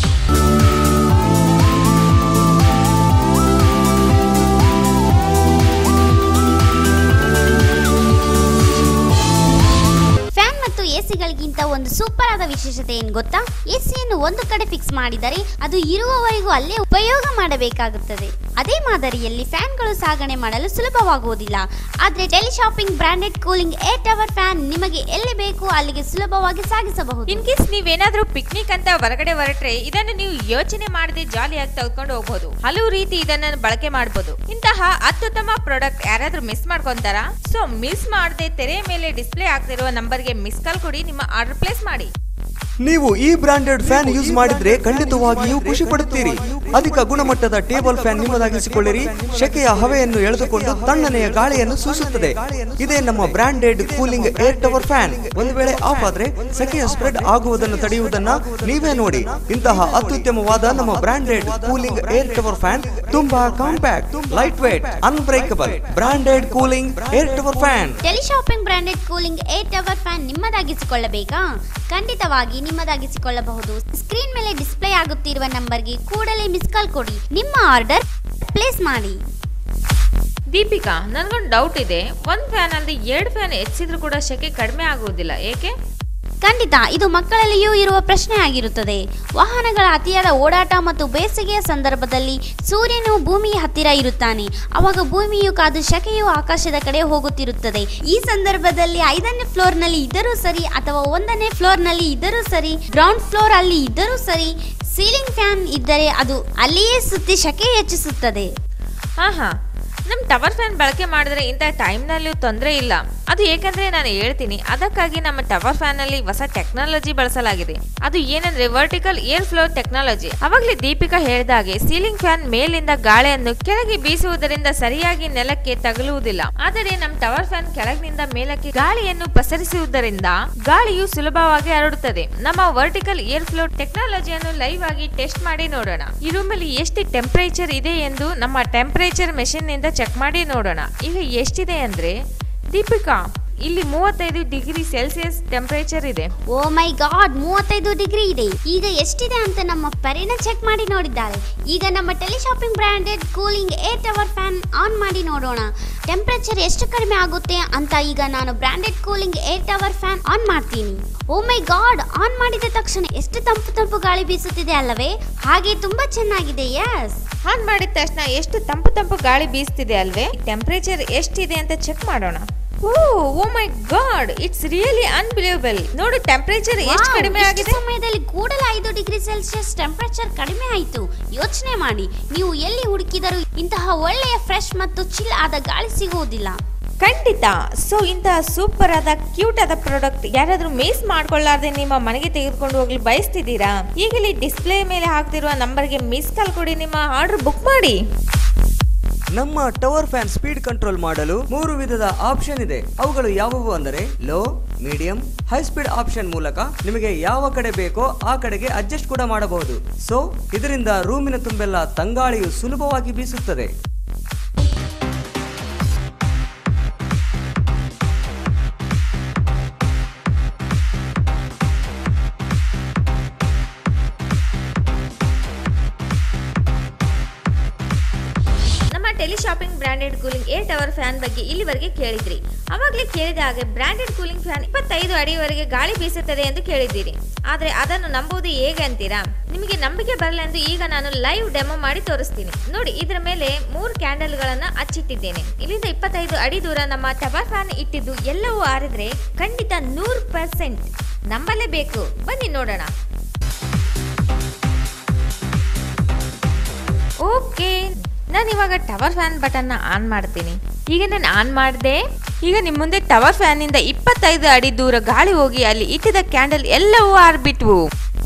ಫ್ಯಾನ್ ಮತ್ತು ಎಸಿಗಳಿಗಿಂತ ಒಂದು ಸೂಪರ್ ಆದ ವಿಶೇಷತೆ ಏನ್ ಗೊತ್ತಾ ಎಸಿಯನ್ನು ಒಂದು ಕಡೆ ಫಿಕ್ಸ್ ಮಾಡಿದರೆ ಅದು ಇರುವವರೆಗೂ ಅಲ್ಲೇ ಉಪಯೋಗ ಮಾಡಬೇಕಾಗುತ್ತದೆ ಅದೇ ಮಾದರಿಯಲ್ಲಿ ಫ್ಯಾನ್ಗಳು ಸಾಗಣೆ ಮಾಡಲು ಸುಲಭವಾಗುವುದಿಲ್ಲ ಆದ್ರೆ teleshopping branded cooling air tower fan ನಿಮಗೆ ಎಲ್ಲಿ ಬೇಕು ಅಲ್ಲಿಗೆ ಸುಲಭವಾಗಿ ಸಾಗಿಸಬಹುದು ಇನ್ ಕೇಸ್ ನೀವೇನಾದ್ರೂ ಪಿಕ್ನಿಕ್ ಅಂತ ಹೊರಗಡೆ ಹೊರಟ್ರೆ ಇದನ್ನು ನೀವು ಯೋಚನೆ ಮಾಡದೆ ಜಾಲಿಯಾಗಿ ತೆಗೆದುಕೊಂಡು ಹೋಗ್ಬೋದು ಹಲವು ರೀತಿ ಇದನ್ನ ಬಳಕೆ ಮಾಡಬಹುದು ಇಂತಹ ಅತ್ಯುತ್ತಮ ಪ್ರಾಡಕ್ಟ್ ಯಾರಾದ್ರೂ ಮಿಸ್ ಮಾಡ್ಕೊಂತಾರಾ ಸೊ ಮಿಸ್ ಮಾಡದೆ ತೆರೆಯ ಮೇಲೆ ಡಿಸ್ಪ್ಲೇ ಆಗ್ತಿರುವ ನಂಬರ್ಗೆ ಮಿಸ್ ಕಾಲ್ ಕೊಡಿ ನಿಮ್ಮ ಆರ್ಡರ್ ಪ್ಲೇಸ್ ಮಾಡಿ ನೀವು ಈ ಬ್ರಾಂಡೆಡ್ ಫ್ಯಾನ್ ಯೂಸ್ ಮಾಡಿದ್ರೆ ಖಂಡಿತವಾಗಿಯೂ ಖುಷಿ ಪಡುತ್ತೀರಿ ಅಧಿಕ ಗುಣಮಟ್ಟದ ಟೇಬಲ್ ಫ್ಯಾನ್ ನಿಮ್ಮದಾಗಿಸಿಕೊಳ್ಳಿರಿ ಶೆಕೆಯ ಹವೆಯನ್ನು ಎಳೆದುಕೊಂಡು ತಣ್ಣನೆಯ ಗಾಳಿಯನ್ನು ಸೂಸುತ್ತದೆ ಇದೇ ನಮ್ಮ branded cooling air tower fan ಒಂದು ವೇಳೆ ಆಫ್ ಆದ್ರೆ ಸೆಕೆಯ ಸ್ಪ್ರೆಡ್ ಆಗುವುದನ್ನು ತಡೆಯುವುದನ್ನ ನೀವೇ ನೋಡಿ ಇಂತಹ ಅತ್ಯುತ್ತಮವಾದ ನಮ್ಮ branded cooling air tower fan ತುಂಬಾ compact lightweight unbreakable branded cooling air tower fan teleshopping branded cooling air tower fan ನಿಮ್ಮದಾಗಿಸಿಕೊಳ್ಳಬೇಕಾ ಖಂಡಿತವಾಗಿ ನಿಮ್ಮದಾಗಿಸಿಕೊಳ್ಳಬಹುದು ಸ್ಕ್ರೀನ್ ಮೇಲೆ ಡಿಸ್ಪ್ಲೇ ಆಗುತ್ತಿರುವ ನಂಬರ್ಗೆ ಕೂಡಲೇ ಮಿಸ್ ಕಾಲ್ ಕೊಡಿ ನಿಮ್ಮ ಆರ್ಡರ್ ಪ್ಲೇಸ್ ಮಾಡಿ ದೀಪಿಕಾ ನನ್ಗೊಂದು ಡೌಟ್ ಇದೆ ಒಂದ್ ಫ್ಯಾನ್ ಅಲ್ಲದೆ ಎರಡು ಫ್ಯಾನ್ ಹೆಚ್ಚಿದ್ರು ಕೂಡ ಶೆಕೆ ಕಡಿಮೆ ಆಗುವುದಿಲ್ಲ ಏಕೆ ಖಂಡಿತ ಇದು ಮಕ್ಕಳಲ್ಲಿಯೂ ಇರುವ ಪ್ರಶ್ನೆ ಆಗಿರುತ್ತದೆ ವಾಹನಗಳ ಅತಿಯಾದ ಓಡಾಟ ಮತ್ತು ಬೇಸಿಗೆಯ ಸಂದರ್ಭದಲ್ಲಿ ಸೂರ್ಯನು ಭೂಮಿಯ ಹತ್ತಿರ ಇರುತ್ತಾನೆ ಅವಾಗ ಭೂಮಿಯು ಕಾದು ಶಕೆಯು ಆಕಾಶದ ಕಡೆ ಹೋಗುತ್ತಿರುತ್ತದೆ ಈ ಸಂದರ್ಭದಲ್ಲಿ ಐದನೇ ಫ್ಲೋರ್ನಲ್ಲಿ ಇದ್ದರೂ ಸರಿ ಅಥವಾ ಒಂದನೇ ಫ್ಲೋರ್ನಲ್ಲಿ ಇದ್ದರೂ ಸರಿ ಗ್ರೌಂಡ್ ಫ್ಲೋರ್ ಅಲ್ಲಿ ಇದ್ದರೂ ಸರಿ ಸೀಲಿಂಗ್ ಫ್ಯಾನ್ ಇದ್ದರೆ ಅದು ಅಲ್ಲಿಯೇ ಸುತ್ತಿ ಶಕೆ ಹೆಚ್ಚಿಸುತ್ತದೆ ಹಾ ಹಾ ನಮ್ ಟವರ್ ಫ್ಯಾನ್ ಬಳಕೆ ಮಾಡಿದ್ರೆ ಇಂಥ ಟೈಮ್ನಲ್ಲೂ ತೊಂದರೆ ಇಲ್ಲ ಅದು ಏಕೆಂದ್ರೆ ನಾನು ಹೇಳ್ತೀನಿ ಅದಕ್ಕಾಗಿ ನಮ್ಮ ಟವರ್ ಫ್ಯಾನ್ ಅಲ್ಲಿ ಹೊಸ ಟೆಕ್ನಾಲಜಿ ಬಳಸಲಾಗಿದೆ ಅದು ಏನಂದ್ರೆ ವರ್ಟಿಕಲ್ ಏರ್ ಫ್ಲೋ ಟೆಕ್ನಾಲಜಿ ಅವಾಗಲೇ ದೀಪಿಕಾ ಹೇಳಿದ ಹಾಗೆ ಸೀಲಿಂಗ್ ಫ್ಯಾನ್ ಮೇಲಿಂದ ಗಾಳಿಯನ್ನು ಕೆಳಗೆ ಬೀಸುವುದರಿಂದ ಸರಿಯಾಗಿ ನೆಲಕ್ಕೆ ತಗುಲುವುದಿಲ್ಲ ಆದರೆ ನಮ್ಮ ಟವರ್ ಫ್ಯಾನ್ ಕೆಳಗಿನಿಂದ ಮೇಲಕ್ಕೆ ಗಾಳಿಯನ್ನು ಪಸರಿಸುವುದರಿಂದ ಗಾಳಿಯು ಸುಲಭವಾಗಿ ಹರಡುತ್ತದೆ ನಮ್ಮ ವರ್ಟಿಕಲ್ ಏರ್ ಫ್ಲೋ ಟೆಕ್ನಾಲಜಿಯನ್ನು ಲೈವ್ ಆಗಿ ಟೆಸ್ಟ್ ಮಾಡಿ ನೋಡೋಣ ಈ ರೂಮಲ್ಲಿ ಎಷ್ಟು ಟೆಂಪರೇಚರ್ ಇದೆ ಎಂದು ನಮ್ಮ ಟೆಂಪರೇಚರ್ ಮೆಷಿನ್ ನಿಂದ ಚೆಕ್ ಮಾಡಿ ನೋಡೋಣ ಈಗ ಎಷ್ಟಿದೆ ಅಂದ್ರೆ ದೀಪಿಕಾ ಇಲ್ಲಿ ಮೂವತ್ತೈದು ಡಿಗ್ರಿ ಸೆಲ್ಸಿಯಸ್ ಟೆಂಪರೇಚರ್ ಇದೆ ಓ ಮೈ ಗಾಡ್ ಮೂವತ್ತೈದು ಡಿಗ್ರಿ ಇದೆ ಈಗ ಎಷ್ಟಿದೆ ಅಂತ ನಮ್ಮ ಪರಿನ ಚೆಕ್ ಮಾಡಿ ನೋಡಿದ್ದಾರೆ ಈಗ ನಮ್ಮ teleshopping branded cooling air tower fan on ಮಾಡಿ ನೋಡೋಣ ಟೆಂಪರೇಚರ್ ಎಷ್ಟು ಕಡಿಮೆ ಆಗುತ್ತೆ ಅಂತ ಈಗ ನಾನು branded cooling air tower fan on ಮಾಡ್ತೀನಿ ಓ ಮೈ ಗಾಡ್ ಆನ್ ಮಾಡಿದ ತಕ್ಷಣ ಎಷ್ಟು ತಂಪು ತಂಪು ಗಾಳಿ ಬೀಸುತ್ತಿದೆ ಅಲ್ಲವೇ ಹಾಗೆ ತುಂಬಾ ಚೆನ್ನಾಗಿದೆ ಎಸ್ ಆನ್ ಮಾಡಿದ ತಕ್ಷಣ ಎಷ್ಟು ತಂಪು ತಂಪು ಗಾಳಿ ಬೀಸ್ತಿದೆ ಅಲ್ವೇ ಟೆಂಪರೇಚರ್ ಎಷ್ಟಿದೆ ಅಂತ ಚೆಕ್ ಮಾಡೋಣ oh oh my god it's really unbelievable ನೋಡು ಟೆಂಪರೇಚರ್ ಎಷ್ಟು ಕಡಿಮೆ ಇಷ್ಟು ಆಗಿದೆ ಸಮಯದಲ್ಲಿ ಕೂಡಲೇ ಐದು ಡಿಗ್ರಿ ಸೆಲ್ಸಿಯಸ್ ಟೆಂಪರೇಚರ್ ಕಡಿಮೆ ಆಯಿತು ಯೋಚನೆ ಮಾಡಿ ನೀವು ಎಲ್ಲಿ ಹುಡುಕಿದರೂ ಇಂತಹ ಒಳ್ಳೆಯ ಫ್ರೆಶ್ ಮತ್ತು ಚಿಲ್ ಆದ ಗಾಳಿ ಸಿಗುವುದಿಲ್ಲ ಖಂಡಿತ ಸೊ ಇಂತಹ ಸೂಪರ್ ಆದ ಕ್ಯೂಟ್ ಆದ ಪ್ರಾಡಕ್ಟ್ ಯಾರಾದ್ರೂ ಮಿಸ್ ಮಾಡ್ಕೊಳ್ಳಾರ್ದೆ ನಿಮ್ಮ ಮನೆಗೆ ತೆಗೆದುಕೊಂಡು ಹೋಗ್ಲಿ ಬಯಸ್ತಿದ್ದೀರಾ ಈಗಲೇ ಡಿಸ್ಪ್ಲೇ ಮೇಲೆ ಹಾಕ್ತಿರುವ ನಂಬರ್ಗೆ ಮಿಸ್ ಕಾಲ್ ಕೊಡಿ ನಿಮ್ಮ ಆರ್ಡರ್ ಬುಕ್ ಮಾಡಿ ನಮ್ಮ ಟವರ್ ಫ್ಯಾನ್ ಸ್ಪೀಡ್ ಕಂಟ್ರೋಲ್ ಮಾಡಲು ಮೂರು ವಿಧದ ಆಪ್ಷನ್ ಇದೆ ಅವುಗಳು ಯಾವುವು ಅಂದರೆ low medium high speed option ಮೂಲಕ ನಿಮಗೆ ಯಾವ ಕಡೆ ಬೇಕೋ ಆ ಕಡೆಗೆ ಅಡ್ಜಸ್ಟ್ ಕೂಡ ಮಾಡಬಹುದು ಸೊ ಇದರಿಂದ ರೂಮಿನ ತುಂಬೆಲ್ಲ ತಂಗಾಳಿಯು ಸುಲಭವಾಗಿ ಬೀಸುತ್ತದೆ ನಮ್ಮ teleshopping branded cooling air tower fan ಬಗ್ಗೆ ಇಲ್ಲಿವರೆಗೆ ಕೇಳಿದ್ರಿ ಅವಾಗಲೇ ಕೇಳಿದ ಹಾಗೆ ಬ್ರಾಂಡೆಡ್ ಕೂಲಿಂಗ್ ಫ್ಯಾನ್ ಇಪ್ಪತ್ತೈದು ಅಡಿವರೆಗೆ ಗಾಳಿ ಬೀಸುತ್ತದೆ ಎಂದು ಕೇಳಿದ್ದೀರಿ ಆದರೆ ಅದನ್ನು ನಂಬುವುದು ಹೇಗೆ ಅಂತೀರಾ ನಿಮಗೆ ನಂಬಿಕೆ ಬರಲೆಂದು ಈಗ ನಾನು ಲೈವ್ ಡೆಮೋ ಮಾಡಿ ತೋರಿಸ್ತೀನಿ ನೋಡಿ ಇದರ ಮೇಲೆ ಮೂರು ಕ್ಯಾಂಡಲ್ಗಳನ್ನು ಹಚ್ಚಿಟ್ಟಿದ್ದೇನೆ ಇಲ್ಲಿಂದ ಇಪ್ಪತ್ತೈದು ಅಡಿ ದೂರ ನಮ್ಮ ಟವರ್ ಫ್ಯಾನ್ ಇಟ್ಟಿದ್ದು ಎಲ್ಲವೂ ಆರಿದ್ರೆ ಖಂಡಿತ ನೂರು ಪರ್ಸೆಂಟ್ ನಂಬಲೇಬೇಕು ಬನ್ನಿ ನೋಡೋಣ ಓಕೆ ನಾನು ಇವಾಗ ಟವರ್ ಫ್ಯಾನ್ ಬಟನ್ನ ಆನ್ ಮಾಡ್ತೀನಿ ಈಗ ನಾನು ಆನ್ ಮಾಡಿದೆ ಈಗ ನಿಮ್ಮ ಮುಂದೆ ಟವರ್ ಫ್ಯಾನಿಂದ ಇಪ್ಪತ್ತೈದು ಅಡಿ ದೂರ ಗಾಳಿ ಹೋಗಿ ಅಲ್ಲಿ ಇಟ್ಟಿದ್ದ ಕ್ಯಾಂಡಲ್ ಎಲ್ಲವೂ ಆರ್ಬಿಟ್ವು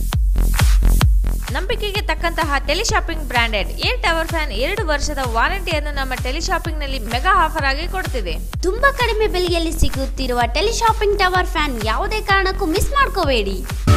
ನಂಬಿಕೆಗೆ ತಕ್ಕಂತಹ teleshopping branded air tower fan ಎರಡು ವರ್ಷದ ವಾರಂಟಿಯನ್ನು ನಮ್ಮ ಟೆಲಿಶಾಪಿಂಗ್ ನಲ್ಲಿ ಮೆಗಾ ಆಫರ್ ಆಗಿ ಕೊಡ್ತಿದೆ ತುಂಬಾ ಕಡಿಮೆ ಬೆಲೆಯಲ್ಲಿ ಸಿಗುತ್ತಿರುವ ಟೆಲಿಶಾಪಿಂಗ್ ಟವರ್ ಫ್ಯಾನ್ ಯಾವುದೇ ಕಾರಣಕ್ಕೂ ಮಿಸ್ ಮಾಡ್ಕೋಬೇಡಿ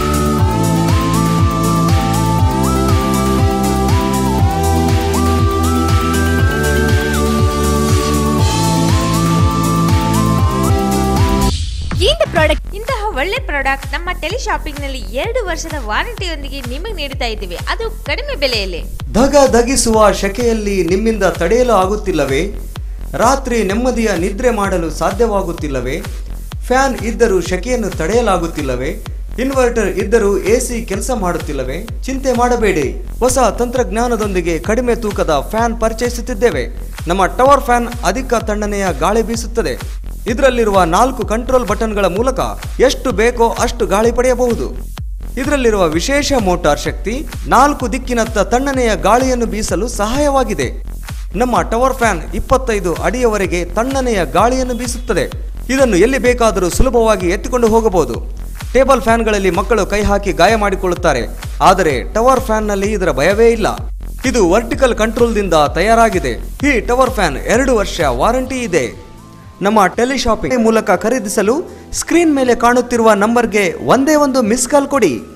ಇಂದ ಪ್ರಾಡಕ್ಟ್ ಇಂತಹ ಒಳ್ಳೆ ಪ್ರಾಡಕ್ಟ್ ನಮ್ಮ ಟೆಲಿಶಾಪಿಂಗ್ ನಲ್ಲಿ ಎರಡು ವರ್ಷದ ವಾರಂಟಿಯೊಂದಿಗೆ ನಿಮಗೆ ನೀಡುತ್ತಾ ಇದ್ದೀವಿ ಅದು ಕಡಿಮೆ ಬೆಲೆಯಲ್ಲಿ ಧಗ ಧಗಿಸುವ ಶೆಕೆಯಲ್ಲಿ ನಿಮ್ಮಿಂದ ತಡೆಯಲು ಆಗುತ್ತಿಲ್ಲವೇ ರಾತ್ರಿ ನೆಮ್ಮದಿಯ ನಿದ್ರೆ ಮಾಡಲು ಸಾಧ್ಯವಾಗುತ್ತಿಲ್ಲವೇ ಫ್ಯಾನ್ ಇದ್ದರೂ ಶೆಕೆಯನ್ನು ತಡೆಯಲಾಗುತ್ತಿಲ್ಲವೇ ಇನ್ವರ್ಟರ್ ಇದ್ದರೂ ಎಸಿ ಕೆಲಸ ಮಾಡುತ್ತಿಲ್ಲವೇ ಚಿಂತೆ ಮಾಡಬೇಡಿ ಹೊಸ ತಂತ್ರಜ್ಞಾನದೊಂದಿಗೆ ಕಡಿಮೆ ತೂಕದ ಫ್ಯಾನ್ ಪರಿಚಯಿಸುತ್ತಿದ್ದೇವೆ ನಮ್ಮ ಟವರ್ ಫ್ಯಾನ್ ಅಧಿಕ ತಣ್ಣನೆಯ ಗಾಳಿ ಬೀಸುತ್ತದೆ ಇದರಲ್ಲಿರುವ ನಾಲ್ಕು ಕಂಟ್ರೋಲ್ ಬಟನ್ಗಳ ಮೂಲಕ ಎಷ್ಟು ಬೇಕೋ ಅಷ್ಟು ಗಾಳಿ ಪಡೆಯಬಹುದು ಇದರಲ್ಲಿರುವ ವಿಶೇಷ ಮೋಟಾರ್ ಶಕ್ತಿ ನಾಲ್ಕು ದಿಕ್ಕಿನತ್ತ ತಣ್ಣನೆಯ ಗಾಳಿಯನ್ನು ಬೀಸಲು ಸಹಾಯವಾಗಿದೆ ನಮ್ಮ ಟವರ್ ಫ್ಯಾನ್ ಇಪ್ಪತ್ತೈದು ಅಡಿಯವರೆಗೆ ತಣ್ಣನೆಯ ಗಾಳಿಯನ್ನು ಬೀಸುತ್ತದೆ ಇದನ್ನು ಎಲ್ಲಿ ಬೇಕಾದರೂ ಸುಲಭವಾಗಿ ಎತ್ತಿಕೊಂಡು ಹೋಗಬಹುದು ಟೇಬಲ್ ಫ್ಯಾನ್ಗಳಲ್ಲಿ ಮಕ್ಕಳು ಕೈ ಹಾಕಿ ಗಾಯ ಮಾಡಿಕೊಳ್ಳುತ್ತಾರೆ ಆದರೆ ಟವರ್ ಫ್ಯಾನ್ನಲ್ಲಿ ಇದರ ಭಯವೇ ಇಲ್ಲ ಇದು ವರ್ಟಿಕಲ್ ಕಂಟ್ರೋಲ್ದಿಂದ ತಯಾರಾಗಿದೆ ಈ ಟವರ್ ಫ್ಯಾನ್ ಎರಡು ವರ್ಷ ವಾರಂಟಿ ಇದೆ ನಮ್ಮ ಟೆಲಿಶಾಪಿಂಗ್ ಮೂಲಕ ಖರೀದಿಸಲು ಸ್ಕ್ರೀನ್ ಮೇಲೆ ಕಾಣುತ್ತಿರುವ ನಂಬರ್ಗೆ ಒಂದೇ ಒಂದು ಮಿಸ್ ಕಾಲ್ ಕೊಡಿ